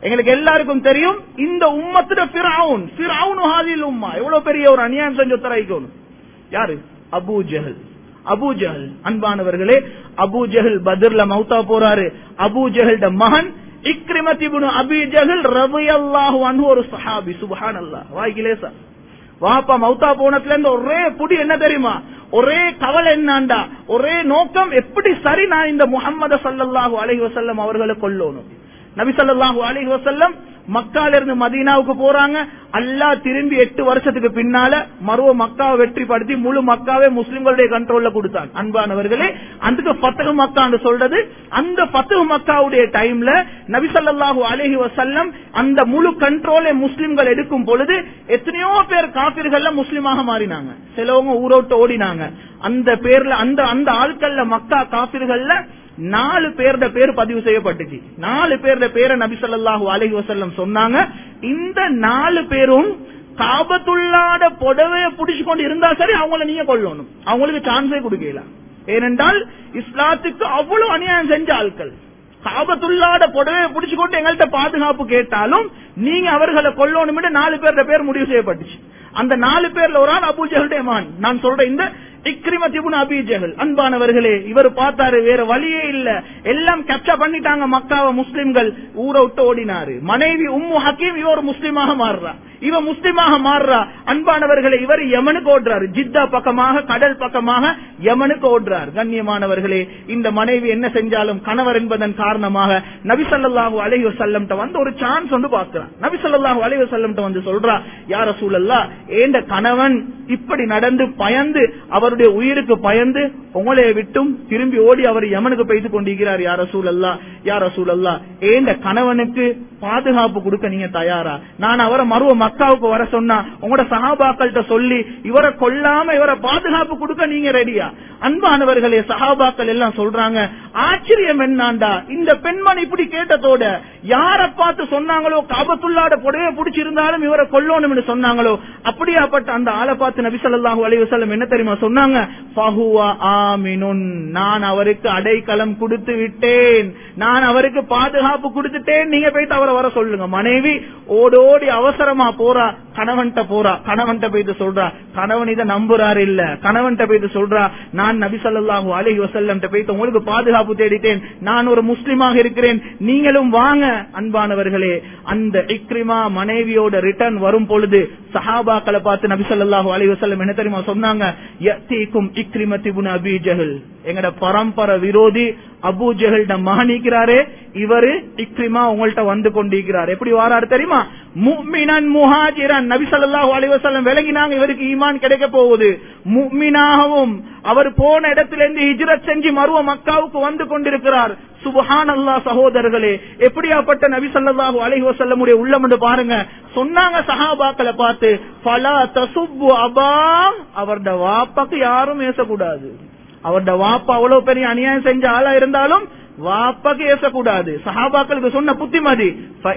எங்களுக்கு எல்லாருக்கும் தெரியும் இந்த உம்மத்துல பிராவுன் பிராவுன் ஹாதில் உம்மா எவ்வளவு பெரிய ஒரு அநியாயம் செஞ்சு உத்தரவிக்கணும் யாரு அபூ ஜஹல் அபூ ஜஹல் அன்பானவர்களே அபூ ஜஹல் பத்ர்ல மௌத்தா போறாரு அபூ ஜஹல்ட மகன் இக்ரிமத் இப்னு அபி ஜஹல் ரலியல்லாஹு அன்ஹு ஒரு சஹாபி சுப்ஹானல்லாஹ் வாய்க்கிலேசா வாப்பா மௌத்தா போனதுல இருந்து ஒரே புடி என்ன தெரியுமா ஒரே கவலை என்னண்டா ஒரே நோக்கம் எப்படி சரி நான் இந்த முகம்மது சல்லல்லாஹு அலைஹி வஸல்லம் அவர்களை கொல்லணும் நபி ஸல்லல்லாஹு அலைஹி வஸல்லம் மக்கால இருந்து மதீனாவுக்கு போறாங்க அல்லாஹ் திரும்பி எட்டு வருஷத்துக்கு பின்னால மறுவ மக்காவை வெற்றி படுத்தி முழு மக்காவே முஸ்லிம்களுடைய கண்ட்ரோல்ல கொடுத்தான் அன்பானவர்களே அதுக்கு பத்தக மக்கான்னு சொல்றது அந்த பத்தக மக்காவுடைய டைம்ல நபி ஸல்லல்லாஹு அலைஹி வஸல்லம் அந்த முழு கண்ட்ரோலை முஸ்லிம்கள் எடுக்கும் பொழுது எத்தனையோ பேர் காபிர்கள்ல முஸ்லிமாக மாறினாங்க சிலவங்க ஊரோட்டு ஓடினாங்க அந்த பேர்ல அந்த அந்த ஆட்கள்ல மக்கா காபிர்கள்ல நாலு பேருட பேர் பதிவு செய்யப்பட்டுச்சு நாலு பேருட பேரை நபி ஸல்லல்லாஹு அலைஹி வஸல்லம் சொன்னாங்க இந்த நாலு பேரும் காபத்துள்ளாட புடவைய புடிச்சு கொண்டு இருந்தா சரி அவங்கள நீங்க கொல்லணும் அவங்களுக்கு சான்ஸே கொடுக்கல ஏனென்றால் இஸ்லாத்துக்கு அவ்வளவு அநியாயம் செஞ்ச ஆட்கள் காபத்துள்ளாட புடவைய புடிச்சு கொண்டு எங்கள்கிட்ட பாதுகாப்பு கேட்டாலும் நீங்க அவர்களை கொல்லணும் நாலு பேருட பேர் முடிவு செய்யப்பட்டுச்சு அந்த நாலு பேர்ல ஒரு ஆள் அபு ஜஹல் மான் நான் சொல்றேன் இந்த இக்ரிமத் இப்னு அபி ஜஹல் அன்பானவர்களே இவர் பார்த்தாரு வேற வழியே இல்ல எல்லாம் கேப்சர் பண்ணிட்டாங்க மக்காவ முஸ்லிம்கள் ஊரை விட்டு ஓடினாரு மனைவி உம்மு ஹக்கீம் இவர் முஸ்லிமாக மாறுறா இவ முஸ்லிமாக மாறுறா அன்பானவர்களே இவர் யமனுக்கு ஓடுறாரு ஜித்தா பக்கமாக கடல் பக்கமாக யமனுக்கு ஓடுறார் கண்ணியமானவர்களே இந்த மனைவி என்ன செஞ்சாலும் கணவர் என்பதன் காரணமாக நபி ஸல்லல்லாஹு அலைஹி வஸல்லம் வந்து ஒரு சான்ஸ் வந்து பார்க்கிறான் நபி ஸல்லல்லாஹு அலைஹி வஸல்லம் வந்து சொல்றா யார சூழல்லா ஏண்ட கணவன் இப்படி நடந்து பயந்து அவருடைய உயிருக்கு பயந்து உங்களைய விட்டும் திரும்பி ஓடி அவர் யமனுக்கு பெய்து கொண்டிருக்கிறார் யார சூழல்லா யார சூழல்லா ஏண்ட கணவனுக்கு பாதுகாப்பு கொடுக்க நீங்க தயாரா நான் அவரை மருவ மக்காவுக்கு வர சொன்னா உங்களோட சகாபாக்கள்கிட்ட சொல்லி இவரை கொல்லாம இவரை பாதுகாப்பு கொடுக்க நீங்க ரெடியா அன்பானவர்களே சகாபாக்கள் எல்லாம் சொல்றாங்க ஆச்சரியம் என்னாண்டா இந்த பெண்மணி இப்படி கேட்டதோட யார பார்த்து சொன்னாங்களோ காபத்துள்ளாட புடவை பிடிச்சிருந்தாலும் இவரை கொல்லணும் சொன்னாங்களோ அப்படியாப்பட்ட அந்த ஆளை பார்த்து நபி ஸல்லல்லாஹு அலைஹி வஸல்லம் என்ன தெரியுமா சொன்னாங்க ஃபஹுவ ஆமினுன் நான் அவருக்கு அடைக்கலம் கொடுத்து விட்டேன் நான் அவருக்கு பாதுகாப்பு கொடுத்துட்டேன் நீங்க போயிட்டு அவரை வர சொல்லுங்க மனைவி ஓடோடி அவசரமா போறா கணவன்கிட்ட போறா கணவன்கிட்ட போயிட்டு சொல்றா கணவன் இதை நம்புறாரு இல்ல கணவன்கிட்ட போயிட்டு சொல்றா நான் நபி ஸல்லல்லாஹு அலைஹி வஸல்லம் போயிட்டு உங்களுக்கு பாதுகாப்பு தேடிட்டேன் நான் ஒரு முஸ்லிமாக இருக்கிறேன் நீங்களும் வாங்க அன்பானவர்களே அந்த இக்ரிமா மனைவியோட ரிட்டர்ன் வரும் பொழுது சஹாபாக்களை பார்த்து நபி ஸல்லல்லாஹு அலைஹி வஸல்லம் என்ன தெரியுமா சொன்னாங்க யத்தீக்கும் இக்ரிமத் இப்னு அபி ஜஹல் எங்கட பரம்பரை விரோதி அபு ஜஹல்ட மகனிக்கிறாரே இவரு இக்ரிமா உங்கள்ட்ட வந்து கொண்டிருக்கிறார் எப்படி வாராரு தெரியுமா முஃமினன் முஹாஜிரன் நபி ஸல்லல்லாஹு அலைஹி வஸல்லம் விளங்கினாங்க இவருக்கு ஈமான் கிடைக்க போகுது முஃமினாகவும் அவர் போன இடத்துல இருந்து ஹிஜ்ரத் செஞ்சு மருவ மக்காவுக்கு வந்து கொண்டிருக்கிறார் சுபஹான் அல்லா சகோதரர்களே எப்படியாப்பட்ட நபி ஸல்லல்லாஹு அலைஹி வஸல்லமுடைய உள்ளம் என்று பாருங்க சொன்னாங்க சஹாபாக்களை பார்த்து ஃபலா தசுப்பு அபா அவருடைய வாப்பாக்கு யாரும் ஏசக்கூடாது அவருடைய வாப்பா அவ்வளவு பெரிய அநியாயம் செஞ்ச ஆளா இருந்தாலும் வாப்பாக்கு ஏசக்கூடாது சஹாபாக்களுக்கு சொன்ன புத்திமதி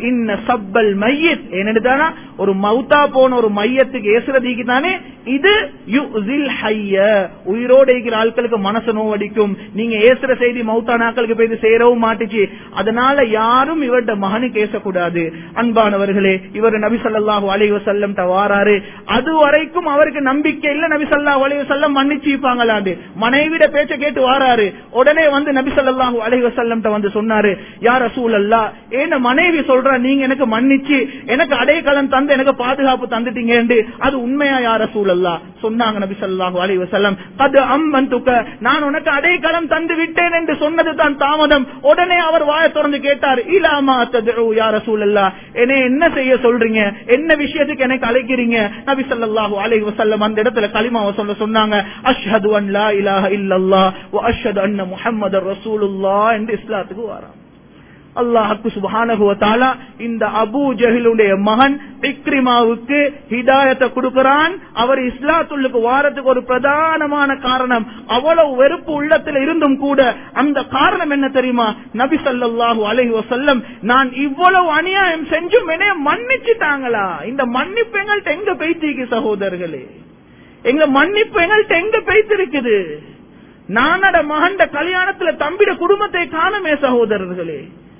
சப்பல் மையத் என்னென்னு ஒரு மௌத்தா போன ஒரு மையத்துக்கு ஏசுறதுக்கு தானே இது யுஸில் ஹய்ய உயிரோடு இருக்கிற ஆட்களுக்கு மனசு நோவடிக்கும் நீங்க ஏசுற செய்தி மௌத்தா நாட்களுக்கு போய் சேரவும் மாட்டுச்சு அதனால யாரும் இவருடைய மகனுக்கு ஏசக்கூடாது அன்பானவர்களே இவர் நபி ஸல்லல்லாஹு அலைஹி வஸல்லம் வாராரு அது வரைக்கும் அவருக்கு நம்பிக்கை இல்ல நபி ஸல்லல்லாஹு அலைஹி வஸல்லம் மன்னிச்சு இருப்பாங்களாண்டு மனைவிட பேச்ச கேட்டு வாராரு உடனே வந்து நபி ஸல்லல்லாஹு அலைஹி வஸல்லம் வந்து சொன்னாரு யார் ரசூலல்லா ஏன மனைவி சொல்றா நீங்க எனக்கு மன்னிச்சு எனக்கு அடைக்கலம் தந்து எனக்கு பாதுகாப்பு தந்துட்டீங்க அது உண்மையா யார் ரசூலல்லா சொன்னாங்க நபி ஸல்லல்லாஹு அலைஹி வஸல்லம் கது அம்மன் துக்க நான் உனக்கு அடைக்கலம் தந்து விட்டேன் என்று சொன்னது தான் தாமதம் உடனே அவர் வாய திறந்து கேட்டார் இலாமா ததுஉ யா ரசூலல்லா என்னை என்ன செய்ய சொல்றீங்க என்ன விஷயத்துக்கு எனக்கு அழைக்கிறீங்க நபி ஸல்லல்லாஹு அலைஹி வஸல்லம் அந்த இடத்துல கலிமாவை சொல்ல சொன்னாங்க அஷ்ஹது அன் லா இலாஹ இல்லல்லாஹ் வ அஷ்ஹது அன்ன முஹம்மதர் ரசூலுல்லாஹ் என்று இஸ்லாத்துக்கு வரான் அல்லாஹுக்கு சுபஹானஹு வ தஆலா இந்த அபூ ஜஹிலுடைய மகன் இக்ரிமாவுக்கு ஹிதாயத்தை கொடுக்கிறான் அவர் இஸ்லாத்துள்ளுக்கு வாரத்துக்கு ஒரு பிரதானமான காரணம் அவ்வளவு வெறுப்பு உள்ளத்தில் இருந்தும் கூட அந்த காரணம் என்ன தெரியுமா நபி ஸல்லல்லாஹு அலைஹி வஸல்லம் நான் இவ்வளவு அநியாயம் செஞ்சும் என்னைய மன்னிச்சுட்டாங்களா இந்த மன்னிப்பு எங்கள்ட்ட எங்க பேய்த்திருக்கு சகோதரர்களே எங்க மன்னிப்பு எங்கள்ட்ட எங்க பேய்த்திருக்குது நானட மகண்ட கல்யாணத்துல தம்பிட குடும்பத்தை காணமே சகோதரர்களே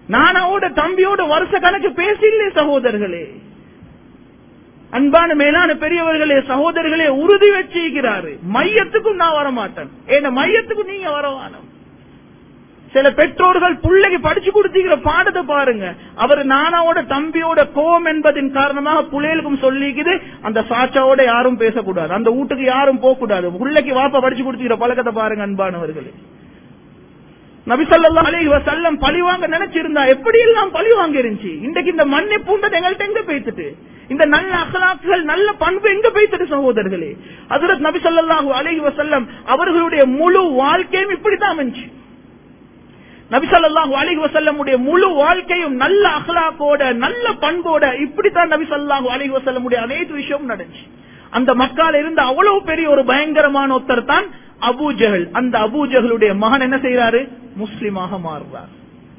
நானாவோட தம்பியோட வருஷ கணக்கு பேசில்லே சகோதரர்களே அன்பான மேலான பெரியவர்களே சகோதரர்களே உறுதி வச்சிருக்கிறாரு மையத்துக்கும் நான் வர மாட்டேன் ஏன்னா மையத்துக்கும் நீங்க வரவானம் சில பெற்றோர்கள் பிள்ளைக்கு படிச்சு கொடுத்திருக்கிற பாடத்தை பாருங்க அவர் நானாவோட தம்பியோட கோம் என்பதின் காரணமாக புள்ளைகளுக்கும் சொல்லிக்குது அந்த சாச்சாவோட யாரும் பேசக்கூடாது அந்த வீட்டுக்கு யாரும் போக கூடாது பிள்ளைக்கு வாப்பா படிச்சு கொடுத்திருக்கிற பழக்கத்தை பாருங்க அன்பானவர்களே நபிசல்லா அலைஹி வசல்லம் பழி வாங்க நினைச்சிருந்தா எப்படி எல்லாம் பழி வாங்க இருந்துச்சு இன்றைக்கு இந்த மண்ணை பூண்டது எங்கள்கிட்ட எங்க பேத்துட்டு இந்த நல்ல அகலாக்குகள் நல்ல பண்பு எங்க பேத்துட்டு சகோதரர்களே அதுரத் நபி ஸல்லல்லாஹு அலைஹி வஸல்லம் அவர்களுடைய முழு வாழ்க்கையும் இப்படித்தான் அமைஞ்சு நபிசல்லாஹு அலிஹி வசல்லமுடைய முழு வாழ்க்கையும் நல்ல அகலாக்கோட நல்ல பண்போட இப்படித்தான் நபி ஸல்லல்லாஹு அலைஹி வஸல்லமுடைய அனைத்து விஷயமும் நடந்துச்சு அந்த மக்கால இருந்த அவ்வளவு பெரிய ஒரு பயங்கரமான ஒருத்தர் தான் அபூஜஹல் அந்த அபூஜஹலுடைய மகன் என்ன செய்யறாரு முஸ்லிமாக மாறுறார்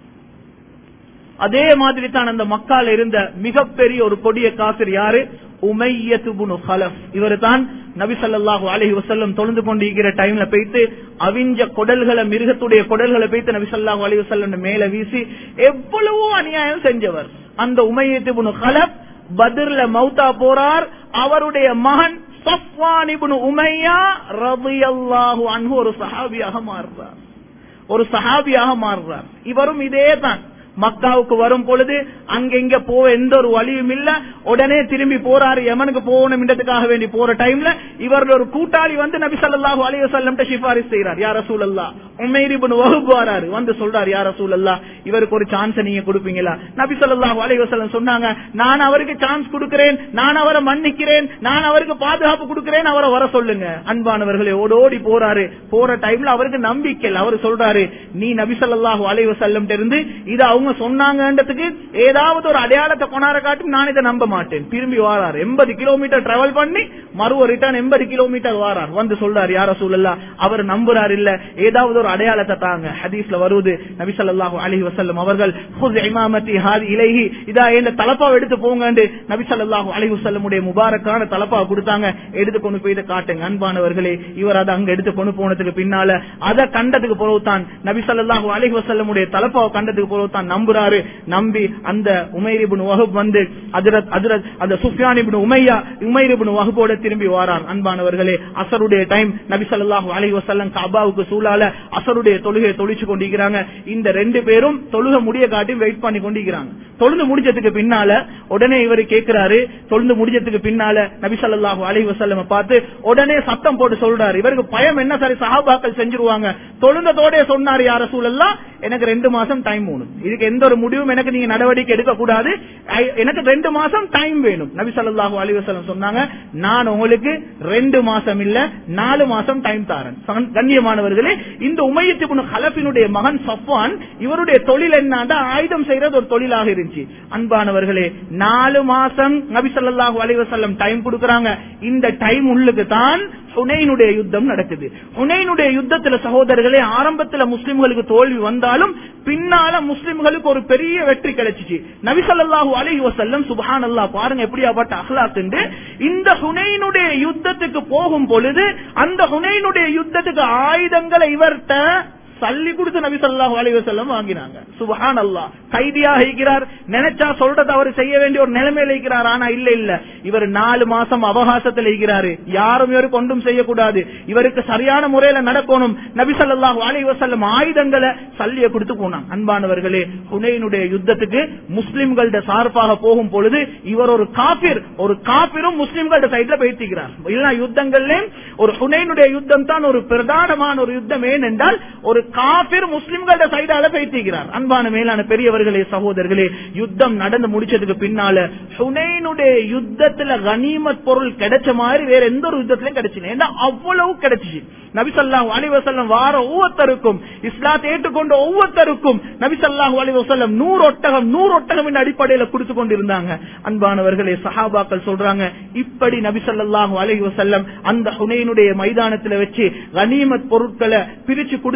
அதே மாதிரி தான் அந்த மக்கால இருந்த மிகப்பெரிய ஒரு கொடிய காசிர் யாரு உமையத்துபுனு ஹலஃப் இவர் தான் நபி ஸல்லல்லாஹு அலைஹி வஸல்லம் தொழுந்து கொண்டிருக்கிற டைம்ல போயிட்டு அவிஞ்ச கொடல்களை மிருகத்துடைய கொடல்களை போயிட்டு நபி ஸல்லல்லாஹு அலைஹி வஸல்லம் மேல வீசி எவ்வளவோ அநியாயம் செஞ்சவர் அந்த உமையத்துபுனு ஹலஃப் பத்ர்ல மௌத்தா போறார் அவருடைய மகன் சஃப்வான் இப்னு உமையா ரலியல்லாஹு அன்ஹு ஒரு சஹாபியாக மாறுறார் ஒரு சஹாபியாக மாறுறார் இவரும் இதே தான் மக்காவுக்கு வரும் பொழுது அங்க இங்க போக எந்த ஒரு வழியும் இல்ல உடனே திரும்பி போறாரு யமனுக்கு போகணும்ன்றதுக்காக வேண்டி போற டைம்ல இவர்கள் ஒரு கூட்டாளி வந்து நபி ஸல்லல்லாஹு அலைஹி வஸல்லம் சிபாரிஸ் செய்யறார் யார் ரசூலல்லாஹ் உமைர் இப்னு வஹப் வராரு வந்து சொல்றாரு யார் ரசூலல்லாஹ் இவருக்கு ஒரு சான்ஸ் நீங்க கொடுப்பீங்களா நபி ஸல்லல்லாஹு அலைஹி வஸல்லம் சொன்னாங்க நான் அவருக்கு சான்ஸ் கொடுக்கிறேன் நான் அவரை மன்னிக்கிறேன் நான் அவருக்கு பாதுகாப்பு கொடுக்கிறேன் அவரை வர சொல்லுங்க அன்பானவர்களே ஓடோடி போறாரு போற டைம்ல அவருக்கு நம்பிக்கை இல்ல. அவர் சொல்றாரு நீ நபி ஸல்லல்லாஹு அலைஹி வஸல்லம் இருந்து இது அவங்க சொன்னாங்கன்றதுக்கு ஏதாவது ஒரு அடையாளத்தை கொண்டாட காட்டும் நான் இதை நம்ப மாட்டேன் திரும்பி வாரார் எண்பது கிலோமீட்டர் டிராவல் பண்ணி மறுவ ரிட்டர்ன் எண்பது கிலோமீட்டர் வாரார் வந்து சொல்றாரு யார சூழல்லா அவர் நம்புறாரு இல்ல ஏதாவது ஒரு அடையாளத்தை தாங்க ஹதீஸ்ல வருவது நபி ஸல்லல்லாஹு அலைஹி வஸல்லம் அவர்கள் "ஹுஸ் இமாமத்தி ஹாதி இலைஹி இதா இந்த தலப்பாவை எடுத்து போங்கன்னு நபி ஸல்லல்லாஹு அலைஹி வஸல்லமுடைய முபாரக்கான தலப்பாவை கொடுத்தாங்க எடுத்து கொண்டு போய் இதை காட்டுங்க அன்பானவர்களே இவர் அதை அங்க எடுத்து கொண்டு போனதுக்கு பின்னால அதை கண்டதுக்கு பிறகு தான் நபி ஸல்லல்லாஹு அலைஹி வஸல்லமுடைய தலப்பாவை கண்டதுக்கு பிறகு தான் நம்புறாரு நம்பி அந்த உமைர் இப்னு வஹப் வந்து ஹஜ்ரத் ஹஜ்ரத் அந்த சுஃபியான் இப்னு உமையா உமைர் இப்னு வஹபோட திரும்பி வாரார் அன்பானவர்களே அசருடைய டைம் நபி ஸல்லல்லாஹு அலைஹி வஸல்லம் கஅபாவுக்கு சூழால அசருடைய தொழுகையை தொழிச்சு கொண்டிருக்கிறாங்க இந்த ரெண்டு பேரும் தொழுகை முடிய காட்டி வெயிட் பண்ணி கொண்டிருக்கிறாங்க தொழுந்து முடிஞ்சதுக்கு பின்னால உடனே இவர் கேட்கிறாரு தொழுந்து முடிஞ்சதுக்கு பின்னால நபி ஸல்லல்லாஹு அலைஹி வஸல்லம் பார்த்து உடனே சத்தம் போட்டு சொல்றாரு இவருக்கு பயம் என்ன சரி சஹாபாக்கள் செஞ்சிருவாங்க தொழுந்ததோட சொன்னாரு யார சூழல்லாம் எனக்கு ரெண்டு மாசம் டைம் வேணும் இதுக்கு எந்த ஒரு முடிவும் எனக்கு நீங்க நடவடிக்கை எடுக்க கூடாது ஐ- எனக்கு ரெண்டு மாசம் டைம் வேணும் நபி ஸல்லல்லாஹு அலைஹி வஸல்லம் சொன்னாங்க நான் உங்களுக்கு ரெண்டு மாசம் இல்ல நாலு மாசம் டைம் தாரேன் சகன்- கண்ணியமானவர்களே இந்த உமையத்து இப்னு ஹலஃபினுடைய மகன் சஃப்வான் இவருடைய தொழில் என்னன்னா ஆயுதம் செய்யறது ஒரு தொழிலாக இருந்துச்சு அன்பானவர்களே நாலு மாசம் நபி ஸல்லல்லாஹு அலைஹி வஸல்லம் டைம் கொடுக்கறாங்க இந்த டைம் உள்ளுக்கு தான் ஹுனைனுடைய யுத்தம் நடக்குது ஹுனைனுடைய யுத்தத்துல சகோதரர்களே ஆரம்பத்துல முஸ்லிம்களுக்கு தோல்வி வந்தாலும் பின்னால முஸ்லிம்களுக்கு ஒரு பெரிய வெற்றி கிடைச்சிச்சு நபி ஸல்லல்லாஹு அலைஹி வஸல்லம் சுப்ஹானல்லாஹ் பாருங்க எப்படியாப்பட்ட அஹ்லாக் இந்த ஹுனைனுடைய யுத்தத்துக்கு போகும் பொழுது அந்த ஹுனைனுடைய யுத்தத்துக்கு ஆயுதங்களை இவர்ட்ட சல்லி கொடுத்து நபி ஸல்லல்லாஹு அலைஹி வஸல்லம் வாங்கினாங்க சுப்ஹானல்லாஹ் கைதியாக இருக்கிறார் நினைச்சா சொல்றத அவர் செய்ய வேண்டிய ஒரு நிலைமையில இருக்கிறார் ஆனா இல்ல இல்ல இவர் நாலு மாசம் அவகாசத்தில் இருக்கிறாரு யாரும் இவருக்கு ஒன்றும் செய்யக்கூடாது இவருக்கு சரியான முறையில நடக்கணும் நபி ஸல்லல்லாஹு அலைஹி வஸல்லம் ஆயுதங்களை சல்லிய கொடுத்து போனாங்க அன்பானவர்களே ஹுனைனுடைய யுத்தத்துக்கு முஸ்லிம்களோட சார்பாக போகும் பொழுது இவர் ஒரு காபிர் ஒரு காபிரும் முஸ்லிம்களோட சைட்ல பேசிக்கிறார் எல்லா யுத்தங்கள்லயும் ஒரு ஹுனைனுடைய யுத்தம் தான் ஒரு பிரதானமான ஒரு யுத்தம் ஏனென்றால் ஒரு காபிர் முஸ்லிம்களோட சைடால பேசிக்கிறார் அன்பான மேலான பெரியவர்களே சகோதரர்களே யுத்தம் நடந்து முடிச்சதுக்கு பின்னால ஹுனைனுடைய யுத்தத்துல கனிமத் பொருள் கிடைச்ச மாதிரி வேற எந்த ஒரு யுத்தத்திலும் கிடைச்சிല്ല ஏன்னா அவ்வளவு கிடைச்சிச்சு நபி ஸல்லல்லாஹு அலைஹி வஸல்லம் வார ஒவ்வொருத்தருக்கும் இஸ்லாத்தை ஏற்றுக்கொண்ட ஒவ்வொருத்தருக்கும் நபி ஸல்லல்லாஹு அலைஹி வஸல்லம் நூறு ஒட்டகம் நூறு ஒட்டகம் என்ற அடிப்படையில கொடுத்து கொண்டிருந்தாங்க அன்பானவர்களே சஹாபாக்கள் சொல்றாங்க இப்படி நபி ஸல்லல்லாஹு அலைஹி வஸல்லம் அந்த ஹுனைனுடைய மைதானத்துல வச்சு கனிமத் பொருட்களை பிரிச்சு கொடுத்து கொண்டிருக்கிறாங்க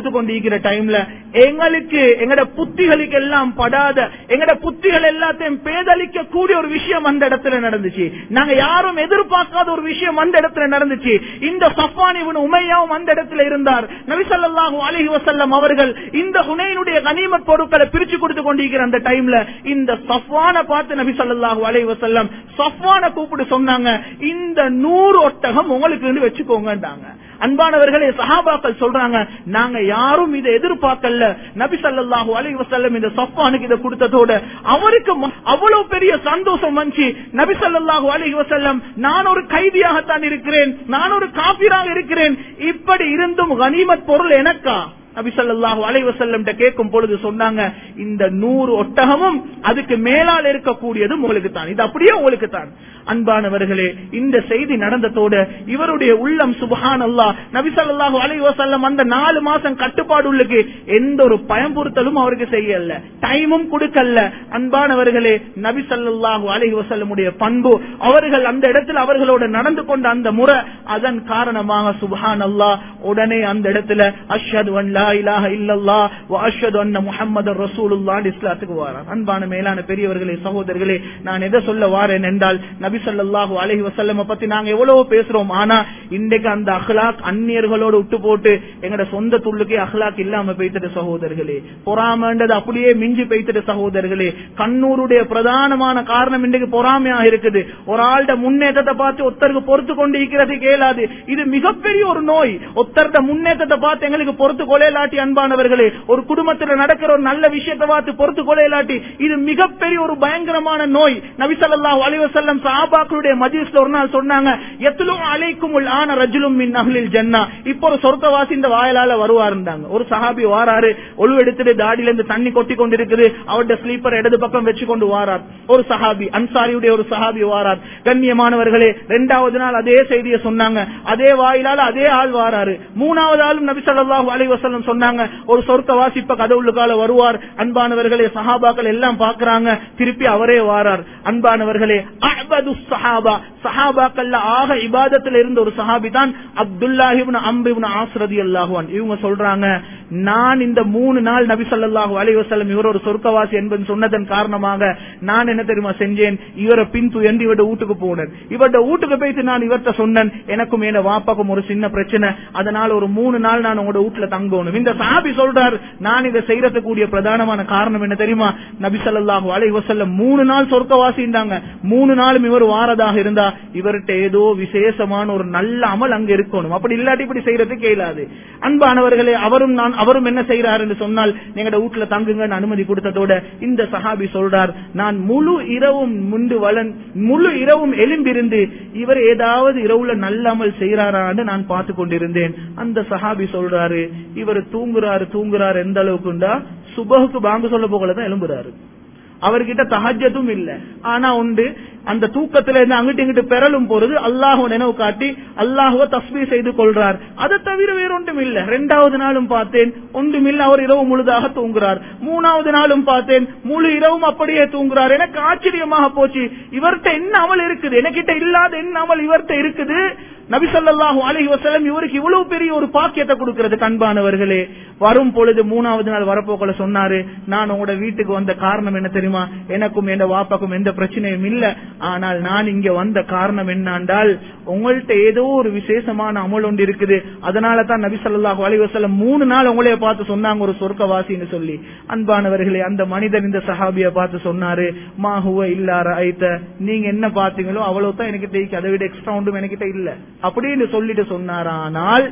கொண்டிருக்கிற டைம்ல எங்களுக்கு எங்கட புத்திகளுக்கு எல்லாம் படாத எங்கட புத்திகள் எல்லாத்தையும் பேதலிக்க கூடிய ஒரு விஷயம் அந்த இடத்துல நடந்துச்சு நாங்க யாரும் எதிர்பார்க்காத ஒரு விஷயம் அந்த இடத்துல நடந்துச்சு இந்த சஃபான் இவன் உமையாவும் அந்த இடத்துல இருந்தார் நபிசல்லாஹு அலஹி வசல்லம் அவர்கள் இந்த ஹுனைனுடைய கனிமத் பொருட்களை பிரிச்சு கொடுத்து கொண்டிருக்கிற அந்த டைம்ல இந்த சஃப்வான பார்த்து நபி ஸல்லல்லாஹு அலைஹி வஸல்லம் சஃப்வான கூப்பிட்டு சொன்னாங்க இந்த நூறு ஒட்டகம் உங்களுக்கு வச்சுக்கோங்கன்றாங்க அன்பானவர்களே சஹாபாக்கள் சொல்றாங்க நாங்க யாரும் இதை எதிர்பார்க்கல நபி ஸல்லல்லாஹு அலைஹி வஸல்லம் இந்த சஃப்வானுக்கு இதை கொடுத்ததோட அவருக்கு ம- அவ்வளவு பெரிய சந்தோஷம் வந்துச்சு நபி ஸல்லல்லாஹு அலைஹி வஸல்லம் நான் ஒரு கைதியாகத்தான் இருக்கிறேன் நான் ஒரு காபிராக இருக்கிறேன் இப்படி இருந்தும் கனிமத் பொருள் எனக்கா நபி ஸல்லல்லாஹு அலைஹி வஸல்லம் கேட்கும் பொழுது சொன்னாங்க இந்த நூறு ஒட்டகமும் அதுக்கு மேலால் இருக்கக்கூடியதும் உங்களுக்கு தான் இது அப்படியே உங்களுக்கு தான் அன்பானவர்களே இந்த செய்தி நடந்ததோட இவருடைய உள்ளம் சுபஹான் அல்லாஹ் நபி ஸல்லல்லாஹு அலைஹி வஸல்லம் அந்த நாலு மாசம் கட்டுப்பாடு உள்ளுக்கு எந்த ஒரு பயம்புறுத்தலும் அவருக்கு செய்யல டைமும் கொடுக்கல அன்பானவர்களே நபி ஸல்லல்லாஹு அலைஹி வஸல்லமுடைய பண்பு அவர்கள் அந்த இடத்துல அவர்களோட நடந்து கொண்ட அந்த முறை அதன் காரணமாக சுபஹான் அல்லாஹ் உடனே அந்த இடத்துல அஷ்ஹது அன் லா இலாஹ இல்லல்லாஹ் வ அஷ்ஹது அன்ன முஹம்மதர் ரசூலுல்லாஹ் இஸ்லாத்துக்கு வாரார் அன்பான மேலான பெரியவர்களே சகோதரர்களே நான் எதை சொல்ல வாரேன் என்றால் நபி ஸல்லல்லாஹு அலைஹி வஸல்லம் பத்தி நாங்க எவ்வளவு பேசுறோம் ஆனா இன்றைக்கு அந்த அஹ்லாக் அந்நியர்களோட விட்டு போட்டு எங்கட சொந்த துள்ளுக்கே அஹ்லாக் இல்லாம பெய்தது சகோதரர்களே பொறாமன்றது அப்படியே மிஞ்சி பெய்தது சகோதரர்களே கண்ணூருடைய பிரதானமான காரணம் இன்றைக்கு பொறாமையா இருக்குது ஒரு ஆள்ட முன்னேற்றத்தை பார்த்து ஒருத்தருக்கு பொறுத்து கொண்டு இருக்கிறது கேளாது இது மிகப்பெரிய ஒரு நோய் ஒருத்தர்ட முன்னேற்றத்தை பார்த்து எங்களுக்கு பொறுத்து கொலையலாட்டி அன்பானவர்களே ஒரு குடும்பத்துல நடக்கிற ஒரு நல்ல விஷயத்தை பார்த்து பொறுத்து கொலையலாட்டி இது மிகப்பெரிய ஒரு பயங்கரமான நோய் நபி ஸல்லல்லாஹு அலைஹி வஸல்லம் சஹாபாக்களுடைய மஜ்லிஸ்ல ஒரு நாள் சொன்னாங்க எத்லு அலைக்குமுல் ஆன ரஜுலும் மின் அஹ்லில் ஜன்னா இப்போ ஒரு சொர்க்கவாசி இந்த வாயிலால வருவாருந்தாங்க ஒரு சஹாபி வாராரு ஒழு எடுத்துட்டு தாடியில இருந்து தண்ணி கொட்டி கொண்டிருக்குது அவருடைய ஸ்லீப்பர் இடது பக்கம் வச்சு கொண்டு வாரார் ஒரு சஹாபி அன்சாரியுடைய ஒரு சஹாபி வாரார் கண்ணியமானவர்களே இரண்டாவது நாள் அதே செய்தியை சொன்னாங்க அதே வாயிலால அதே ஆள் வாராரு மூணாவது ஆளும் நபி ஸல்லல்லாஹு அலைஹி வஸல்லம் சொன்னாங்க ஒரு சொர்க்கவாசி இப்ப கதவுள்ளுக்கால வருவார் அன்பானவர்களே சஹாபாக்கள் எல்லாம் பாக்குறாங்க திருப்பி அவரே வாரார் அன்பானவர்களே அஹ்பது சஹாபா சஹாபாக்கள்ல ஆக இபாதத்துல இருந்த ஒரு சஹாபி தான் அப்துல்லாஹி இப்னு அம்ர் இப்னு ஆஸ் ரலியல்லாஹு அன்ஹு இவங்க சொல்றாங்க நான் இந்த மூணு நாள் நபி ஸல்லல்லாஹு அலைஹி வஸல்லம் இவர் ஒரு சொர்க்கவாசி என்பது சொன்னதன் காரணமாக நான் என்ன தெரியுமா செஞ்சேன் இவரை பின் துயர்ந்து இவருடைய வீட்டுக்கு போனேன் இவருடைய வீட்டுக்கு போயிட்டு நான் இவர்ட்ட சொன்னேன் எனக்கும் என வாப்பாக்கும் ஒரு சின்ன பிரச்சனை அதனால ஒரு மூணு நாள் நான் உங்களோட வீட்டுல தங்கணும் இந்த சஹாபி சொல்றார் நான் இதை செய்யறதுக்கு கூடிய பிரதானமான காரணம் என்ன தெரியுமா நபி ஸல்லல்லாஹு அலைஹி வஸல்லம் மூணு நாள் சொர்க்கவாசின்றாங்க மூணு நாளும் இவர் வாரதாக இருந்தா இவர்கிட்ட ஏதோ விசேஷமான ஒரு நல்ல அமல் அங்க இருக்கணும் அப்படி இல்லாட்டி இப்படி செய்யறதுக்கு இயலாது அன்பானவர்களே அவரும் நான் அவரும் என்ன செய்யறார் என்று சொன்னால் எங்கட வீட்டுல தங்குங்கன்னு அனுமதி கொடுத்ததோட இந்த சஹாபி சொல்றார் நான் முழு இரவும் முண்டு வளன் முழு இரவும் எலும்பிருந்து இவர் ஏதாவது இரவுல நல்ல அமல் செய்யறாரான்னு நான் பார்த்து கொண்டிருந்தேன் அந்த சஹாபி சொல்றாரு இவர் தூங்குறாரு தூங்குறாரு எந்த அளவுக்குண்டா சுபகுக்கு பாங்கு சொல்ல போகலதான் எழும்புறாரு அவர்கிட்ட தஹஜத்தும் இல்ல ஆனா உண்டு அந்த தூக்கத்துல இருந்து அங்கிட்டு இங்கிட்டு பெறலும் போறது அல்லாஹுவ நினைவு காட்டி அல்லாஹுவ தஸ்மீ செய்து கொள்றார் அதை தவிர வேற ஒன்றும் இல்ல ரெண்டாவது நாளும் பார்த்தேன் ஒன்றும் இல்ல அவர் இரவு முழுதாக தூங்குறார் மூணாவது நாளும் பார்த்தேன் முழு இரவும் அப்படியே தூங்குறார் எனக்கு ஆச்சரியமாக போச்சு இவர்கிட்ட என்ன அமல் இருக்குது எனக்கிட்ட இல்லாத என்ன அமல் இவர்கிட்ட இருக்குது நபி ஸல்லல்லாஹு அலைஹி வஸல்லம் இவருக்கு இவ்வளவு பெரிய ஒரு பாக்கியத்தை கொடுக்கிறது கண்பானவர்களே வரும் பொழுது மூணாவது நாள் வரப்போக்களை சொன்னாரு நான் உங்களோட வீட்டுக்கு வந்த காரணம் என்ன தெரியுமா எனக்கும் எந்த வாப்பாக்கும் எந்த பிரச்சனையும் இல்ல ஆனால் நான் இங்க வந்த காரணம் என்னண்டால் உங்கள்ட்ட ஏதோ ஒரு விசேஷமான அமல் ஒன்று இருக்குது அதனால தான் நபி ஸல்லல்லாஹு அலைஹி வஸல்லம் மூணு நாள் உங்களைய பார்த்து சொன்னாங்க ஒரு சொர்க்கவாசின்னு சொல்லி அன்பானவர்களே அந்த மனிதன் இந்த சஹாபிய பார்த்து சொன்னாரு மா ஹுவ இல்லா ரஐத நீங்க என்ன பாத்தீங்களோ அவ்வளவு தான் எனக்கு தேய்க்கு அதை விட எக்ஸ்ட்ரா ஒன்றும் என்கிட்ட இல்ல அப்படின்னு சொல்லிட்டு சொன்னாரானால்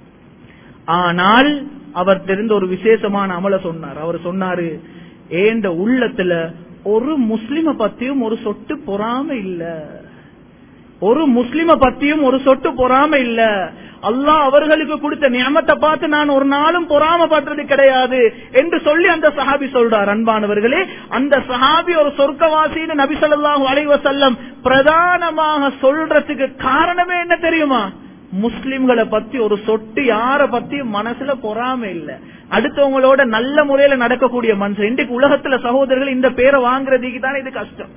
ஆனால் அவர் தெரிந்த ஒரு விசேஷமான அமல சொன்னார் அவர் சொன்னாரு ஏண்ட உள்ளத்துல ஒரு முஸ்லிம பத்தியும் ஒரு சொட்டு பொறாம இல்ல ஒரு முஸ்லிம பத்தியும் ஒரு சொட்டு பொறாம இல்ல அல்லாஹ் அவர்களுக்கு கொடுத்த நியமத்தை பார்த்து நான் ஒரு நாளும் பொறாமப்பட்டது கிடையாது என்று சொல்லி அந்த சஹாபி சொல்றார் அன்பானவர்களே அந்த சஹாபி ஒரு சொர்க்கவாசின்னு நபி ஸல்லல்லாஹு அலைஹி வஸல்லம் பிரதானமாக சொல்றதுக்கு காரணமே என்ன தெரியுமா முஸ்லிம்களை பத்தி ஒரு சொட்டு யார பத்தி மனசுல பொறாம இல்ல அடுத்தவங்களோட நல்ல முறையில நடக்கக்கூடிய மனுஷன் இன்றைக்கு உலகத்துல சகோதரர்கள் இந்த பேரை வாங்குறதுக்கு தானே இது கஷ்டம்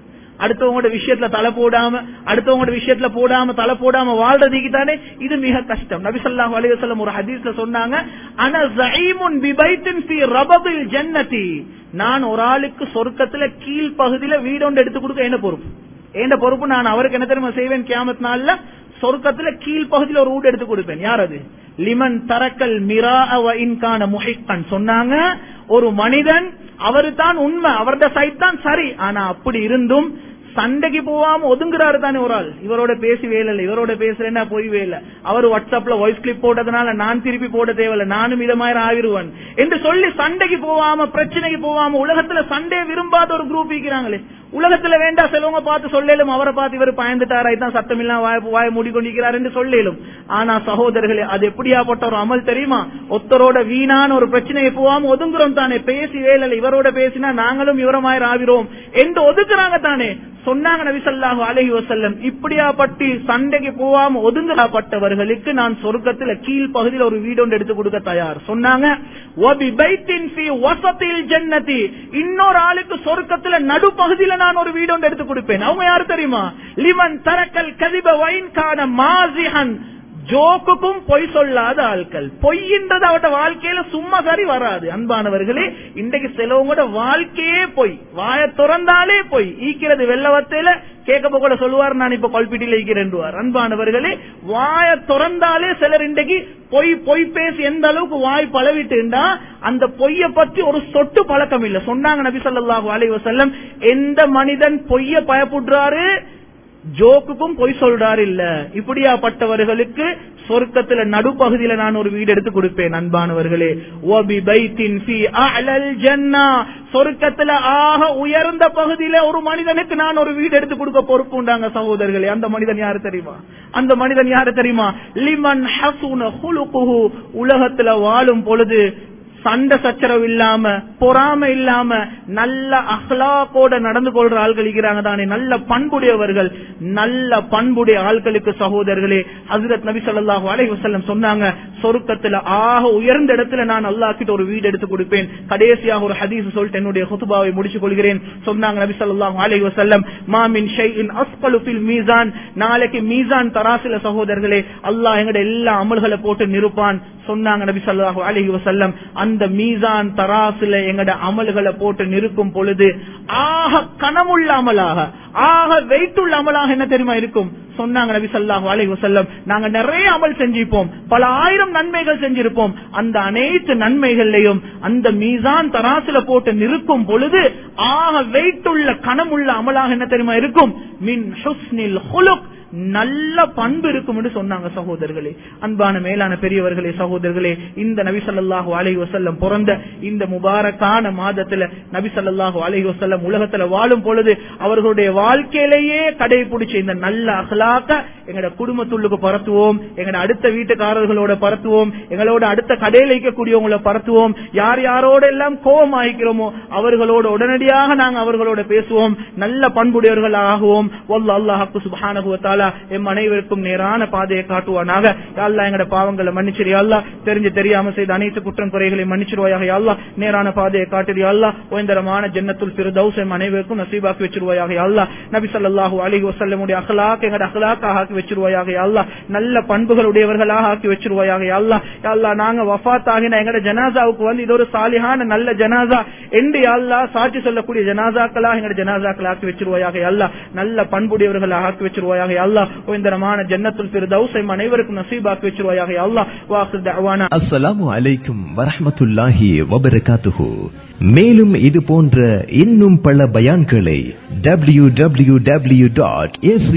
அடுத்தவங்களோட விஷயத்துல தலை போடாம அடுத்தவங்களோட விஷயத்துல போடாம தலை போடாம வாழ்றதுக்கு தானே இது மிக கஷ்டம் நபி ஸல்லல்லாஹு அலைஹி வஸல்லம் ஒரு ஹதீஸ்ல சொன்னாங்க அன ஸஈமுன் பிபைத்தின் ஃபீ ரபதில் ஜன்னதி நான் ஒரு ஆளுக்கு சொர்க்கத்துல கீழ் பகுதியில வீடு ஒன்று எடுத்து கொடுக்க என்ன பொறுப்பு என்ன பொறுப்பு நான் அவருக்கு என்ன தெரியுமா செய்வேன் கியாமத் நாள்ல சொர்க்கத்துல கீழ் பகுதியில ஒரு வீடு எடுத்து கொடுப்பேன் யார் அது லிமன் தரக்கல் மிரா இன்கான முஹிக்கன் சொன்னாங்க ஒரு மனிதன் அவரு தான் உண்மை அவரது சைட் தான் சரி ஆனா அப்படி இருந்தும் சண்டைக்கு போகாம ஒதுங்குறாரு தானே ஒரு ஆள் இவரோட பேசி வேலை இல்ல இவரோட பேசுறேன்னா போய் வேலை அவர் வாட்ஸ்அப்ல வாய்ஸ் கிளிப் போட்டதுனால நான் திருப்பி போட தேவையில்ல நானும் இதமாயிரம் ஆவிருவன் என்று சொல்லி சண்டைக்கு போகாம பிரச்சனைக்கு போகாம உலகத்துல சண்டையை விரும்பாத ஒரு குரூப் இருக்கிறாங்களே உலகத்துல வேண்டா செலவங்க பார்த்து சொல்லலும் அவரை பார்த்து இவர் பயந்துட்டாராய் தான் சத்தம் இல்லாம வாய வாய மூடிக்கொண்டிருக்கிறார் என்று சொல்லலும் ஆனா சகோதரர்களே அது எப்படியாப்பட்ட ஒரு அமல் தெரியுமா ஒருத்தரோட வீணான ஒரு பிரச்சனையை போகாம ஒதுங்குறோம் தானே பேசி வேலை இவரோட பேசினா நாங்களும் இவரமாயிரம் ஆகிறோம் என்று ஒதுக்குறாங்க தானே சொன்னாங்க நபிசல்லாஹு அலைஹி வசல்லம் இப்படியா பட்டி சண்டைக்கு போகாம ஒதுங்கப்பட்டவர்களுக்கு நான் சொர்க்கத்துல கீழ் பகுதியில் ஒரு வீடு ஒன்று எடுத்து கொடுக்க தயார் சொன்னாங்க "வபி பைத்தின் ஃபீ வஸத்தில் ஜன்னதி." இன்னொரு ஆளுக்கு சொர்க்கத்துல நடுப்பகுதியில நான் ஒரு வீடு ஒன்று எடுத்து கொடுப்பேன் அவங்க யாரு தெரியுமா லிமன் தரக்கல் கதிப வைன்கான மாசிஹன் ஜோக்குக்கும் பொய் சொல்லாத ஆட்கள் பொய்ன்றது அவட வாழ்க்கையில சும்மா சரி வராது அன்பானவர்களே இன்றைக்கு சிலவங்களோட வாழ்க்கையே பொய் வாய திறந்தாலே பொய் ஈக்கிறது வெள்ளவத்தையில கேட்க கூட சொல்லுவார் நான் இப்ப கொல்பிட்டில ஈக்கிறேன் அன்பானவர்களே வாய திறந்தாலே சிலர் இன்றைக்கு பொய் பொய் பேசி எந்த அளவுக்கு வாய் பழவிட்டுண்டா அந்த பொய்ய பற்றி ஒரு சொட்டு பழக்கம் இல்ல சொன்னாங்க நபி ஸல்லல்லாஹு அலைஹி வஸல்லம் எந்த மனிதன் பொய்ய பயப்படுறாரு ஜோக்குக்கும் பொய் சொல்றாரு இல்ல இப்படியாப்பட்டவர்களுக்கு சொர்க்கத்துல நடுப்பகுதியில நான் ஒரு வீடு எடுத்து கொடுப்பேன் அன்பானவர்களே ஓபி பைத்தின் ஃபி அலல் ஜன்னா சொர்க்கத்துல ஆக உயர்ந்த பகுதியில ஒரு மனிதனுக்கு நான் ஒரு வீடு எடுத்து கொடுக்க பொறுப்பு உண்டாங்க சகோதரர்களே அந்த மனிதன் யாரு தெரியுமா அந்த மனிதன் யாரு தெரியுமா லிமன் ஹசுன ஹுலுகுஹு உலகத்துல வாழும் பொழுது சண்டை சச்சரவு இல்லாம பொறாம இல்லாம நல்ல அஹ்லாக்கோட நடந்து கொள்ற ஆள்கள் இருக்கிறாங்க தானே நல்ல பண்புடையவர்கள் நல்ல பண்புடைய ஆட்களுக்கு சகோதரர்களே ஹசரத் நபி ஸல்லல்லாஹு அலைஹி வஸல்லம் சொன்னாங்க சொர்க்கத்துல ஆக உயர்ந்த இடத்துல நான் அல்லாஹ் கிட்ட ஒரு வீடு எடுத்து கொடுப்பேன் கடைசியாக ஒரு ஹதீஸ் சொல்லிட்டு என்னுடைய குத்துபாவை முடிச்சு கொள்கிறேன் சொன்னாங்க நபி ஸல்லல்லாஹு அலைஹி வஸல்லம் மா மின் ஷைஇன் அஸ்கலு ஃபில் மீசான் நாளைக்கு மீசான் தராசில சகோதரர்களே அல்லாஹ் எங்கட எல்லா அமல்களை போட்டு நிறுப்பான் சொன்னாங்க நபி ஸல்லல்லாஹு அலைஹி வஸல்லம் அந்த மீசான் தராசுல எங்கட அமல்களை போட்டு நிற்கும் பொழுது ஆக கனமுள்ள அமலாக ஆக வெயிட்டுள்ள அமலாக என்ன தெரியுமா இருக்கும் சொன்னாங்க நபி ஸல்லல்லாஹு அலைஹி வஸல்லம் நாங்க நிறைய அமல் செஞ்சிருப்போம் பல ஆயிரம் நன்மைகள் செஞ்சிருப்போம் அந்த அனைத்து நன்மைகள்லையும் அந்த மீசான் தராசுல போட்டு நிற்கும் பொழுது ஆக வெயிட்டுள்ள கனமுள்ள அமலாக என்ன தெரியுமா இருக்கும் மின் ஹுஸ்னில் ஹுலுக் நல்ல பண்பு இருக்கும் என்று சொன்னாங்க சகோதரர்களே அன்பான மேலான பெரியவர்களே சகோதரர்களே இந்த நபி ஸல்லல்லாஹு அலைஹி வஸல்லம் பிறந்த இந்த முபாரக்கான மாதத்துல நபி ஸல்லல்லாஹு அலைஹி வஸல்லம் உலகத்துல வாழும் பொழுது அவர்களுடைய வாழ்க்கையிலேயே கடைபிடிச்ச இந்த நல்ல அகலாக்க எங்கட குடும்பத்துள்ளுக்கு பரத்துவோம் எங்கட அடுத்த வீட்டுக்காரர்களோட பரத்துவோம் எங்களோட அடுத்த கடையில் வைக்கக்கூடியவங்கள பரத்துவோம் யார் யாரோட எல்லாம் கோபம் ஆகிக்கிறோமோ அவர்களோட உடனடியாக நாங்க அவர்களோட பேசுவோம் நல்ல பண்புடையவர்கள் ஆகுவோம் வல்ல அல்லாஹு சுப்ஹானஹு வ தஆலா எம் அனைவருக்கும் நேரான பாதையை காட்டுவானாக யா அல்லாஹ் எங்கட பாவங்களை மன்னிச்சிரு யா அல்லாஹ் தெரிஞ்சு தெரியாம செய்த அனைத்து குற்றம் குறைகளை மன்னிச்சிருவாயாக யா அல்லாஹ் நேரான பாதையை காட்டுது யா அல்லாஹ் உயர்ந்தரமான ஜன்னத்துல் ஃபிர்தௌஸ் எம் அனைவருக்கும் நசீபாக்கி வச்சிருவாயாக யா அல்லாஹ் நபி ஸல்லல்லாஹு அலைஹி வஸல்லமுடைய அக்லாக் எங்கட அக்லாக்காக ஆக்கி வச்சிருவாயாக யா அல்லாஹ் நல்ல பண்புகள் உடையவர்களாக ஆக்கி வச்சிருவாயாக யா அல்லாஹ் யா அல்லாஹ் நாங்க வஃபாத் ஆகின எங்கட ஜனாசாவுக்கு வந்து இது ஒரு சாலிஹான நல்ல ஜனாசா என்று யா அல்லாஹ் சாட்சி சொல்லக்கூடிய ஜனாசாக்களாக எங்கட ஜனாசாக்கள் ஆக்கி வச்சிருவாயாக யா அல்லாஹ் நல்ல பண்புடையவர்களாக ஆக்கி வச்சிருவாயாக யா அல்லாஹ் உயர்ந்தரமான ஜன்னத்துல் ஃபிர்தௌஸ் எம் அனைவருக்கும் நசீபாக்கி வச்சிருவாயாக யா அல்லாஹ் வாஹிர் தஅவானா அஸ்ஸலாமு அலைக்கும் வரஹ்மத்துல்லாஹி வபரகாத்துஹு மேலும் இது போன்ற இன்னும் பல பயான்களை W W W dot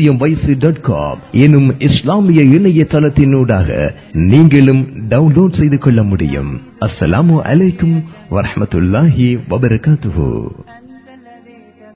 dot com எனும் இஸ்லாமிய இணையதளத்தினூடாக நீங்களும் டவுன்லோட் செய்து கொள்ள முடியும் அஸ்ஸலாமு அலைக்கும் வரஹ்மத்துல்லாஹி வபரகாத்துஹு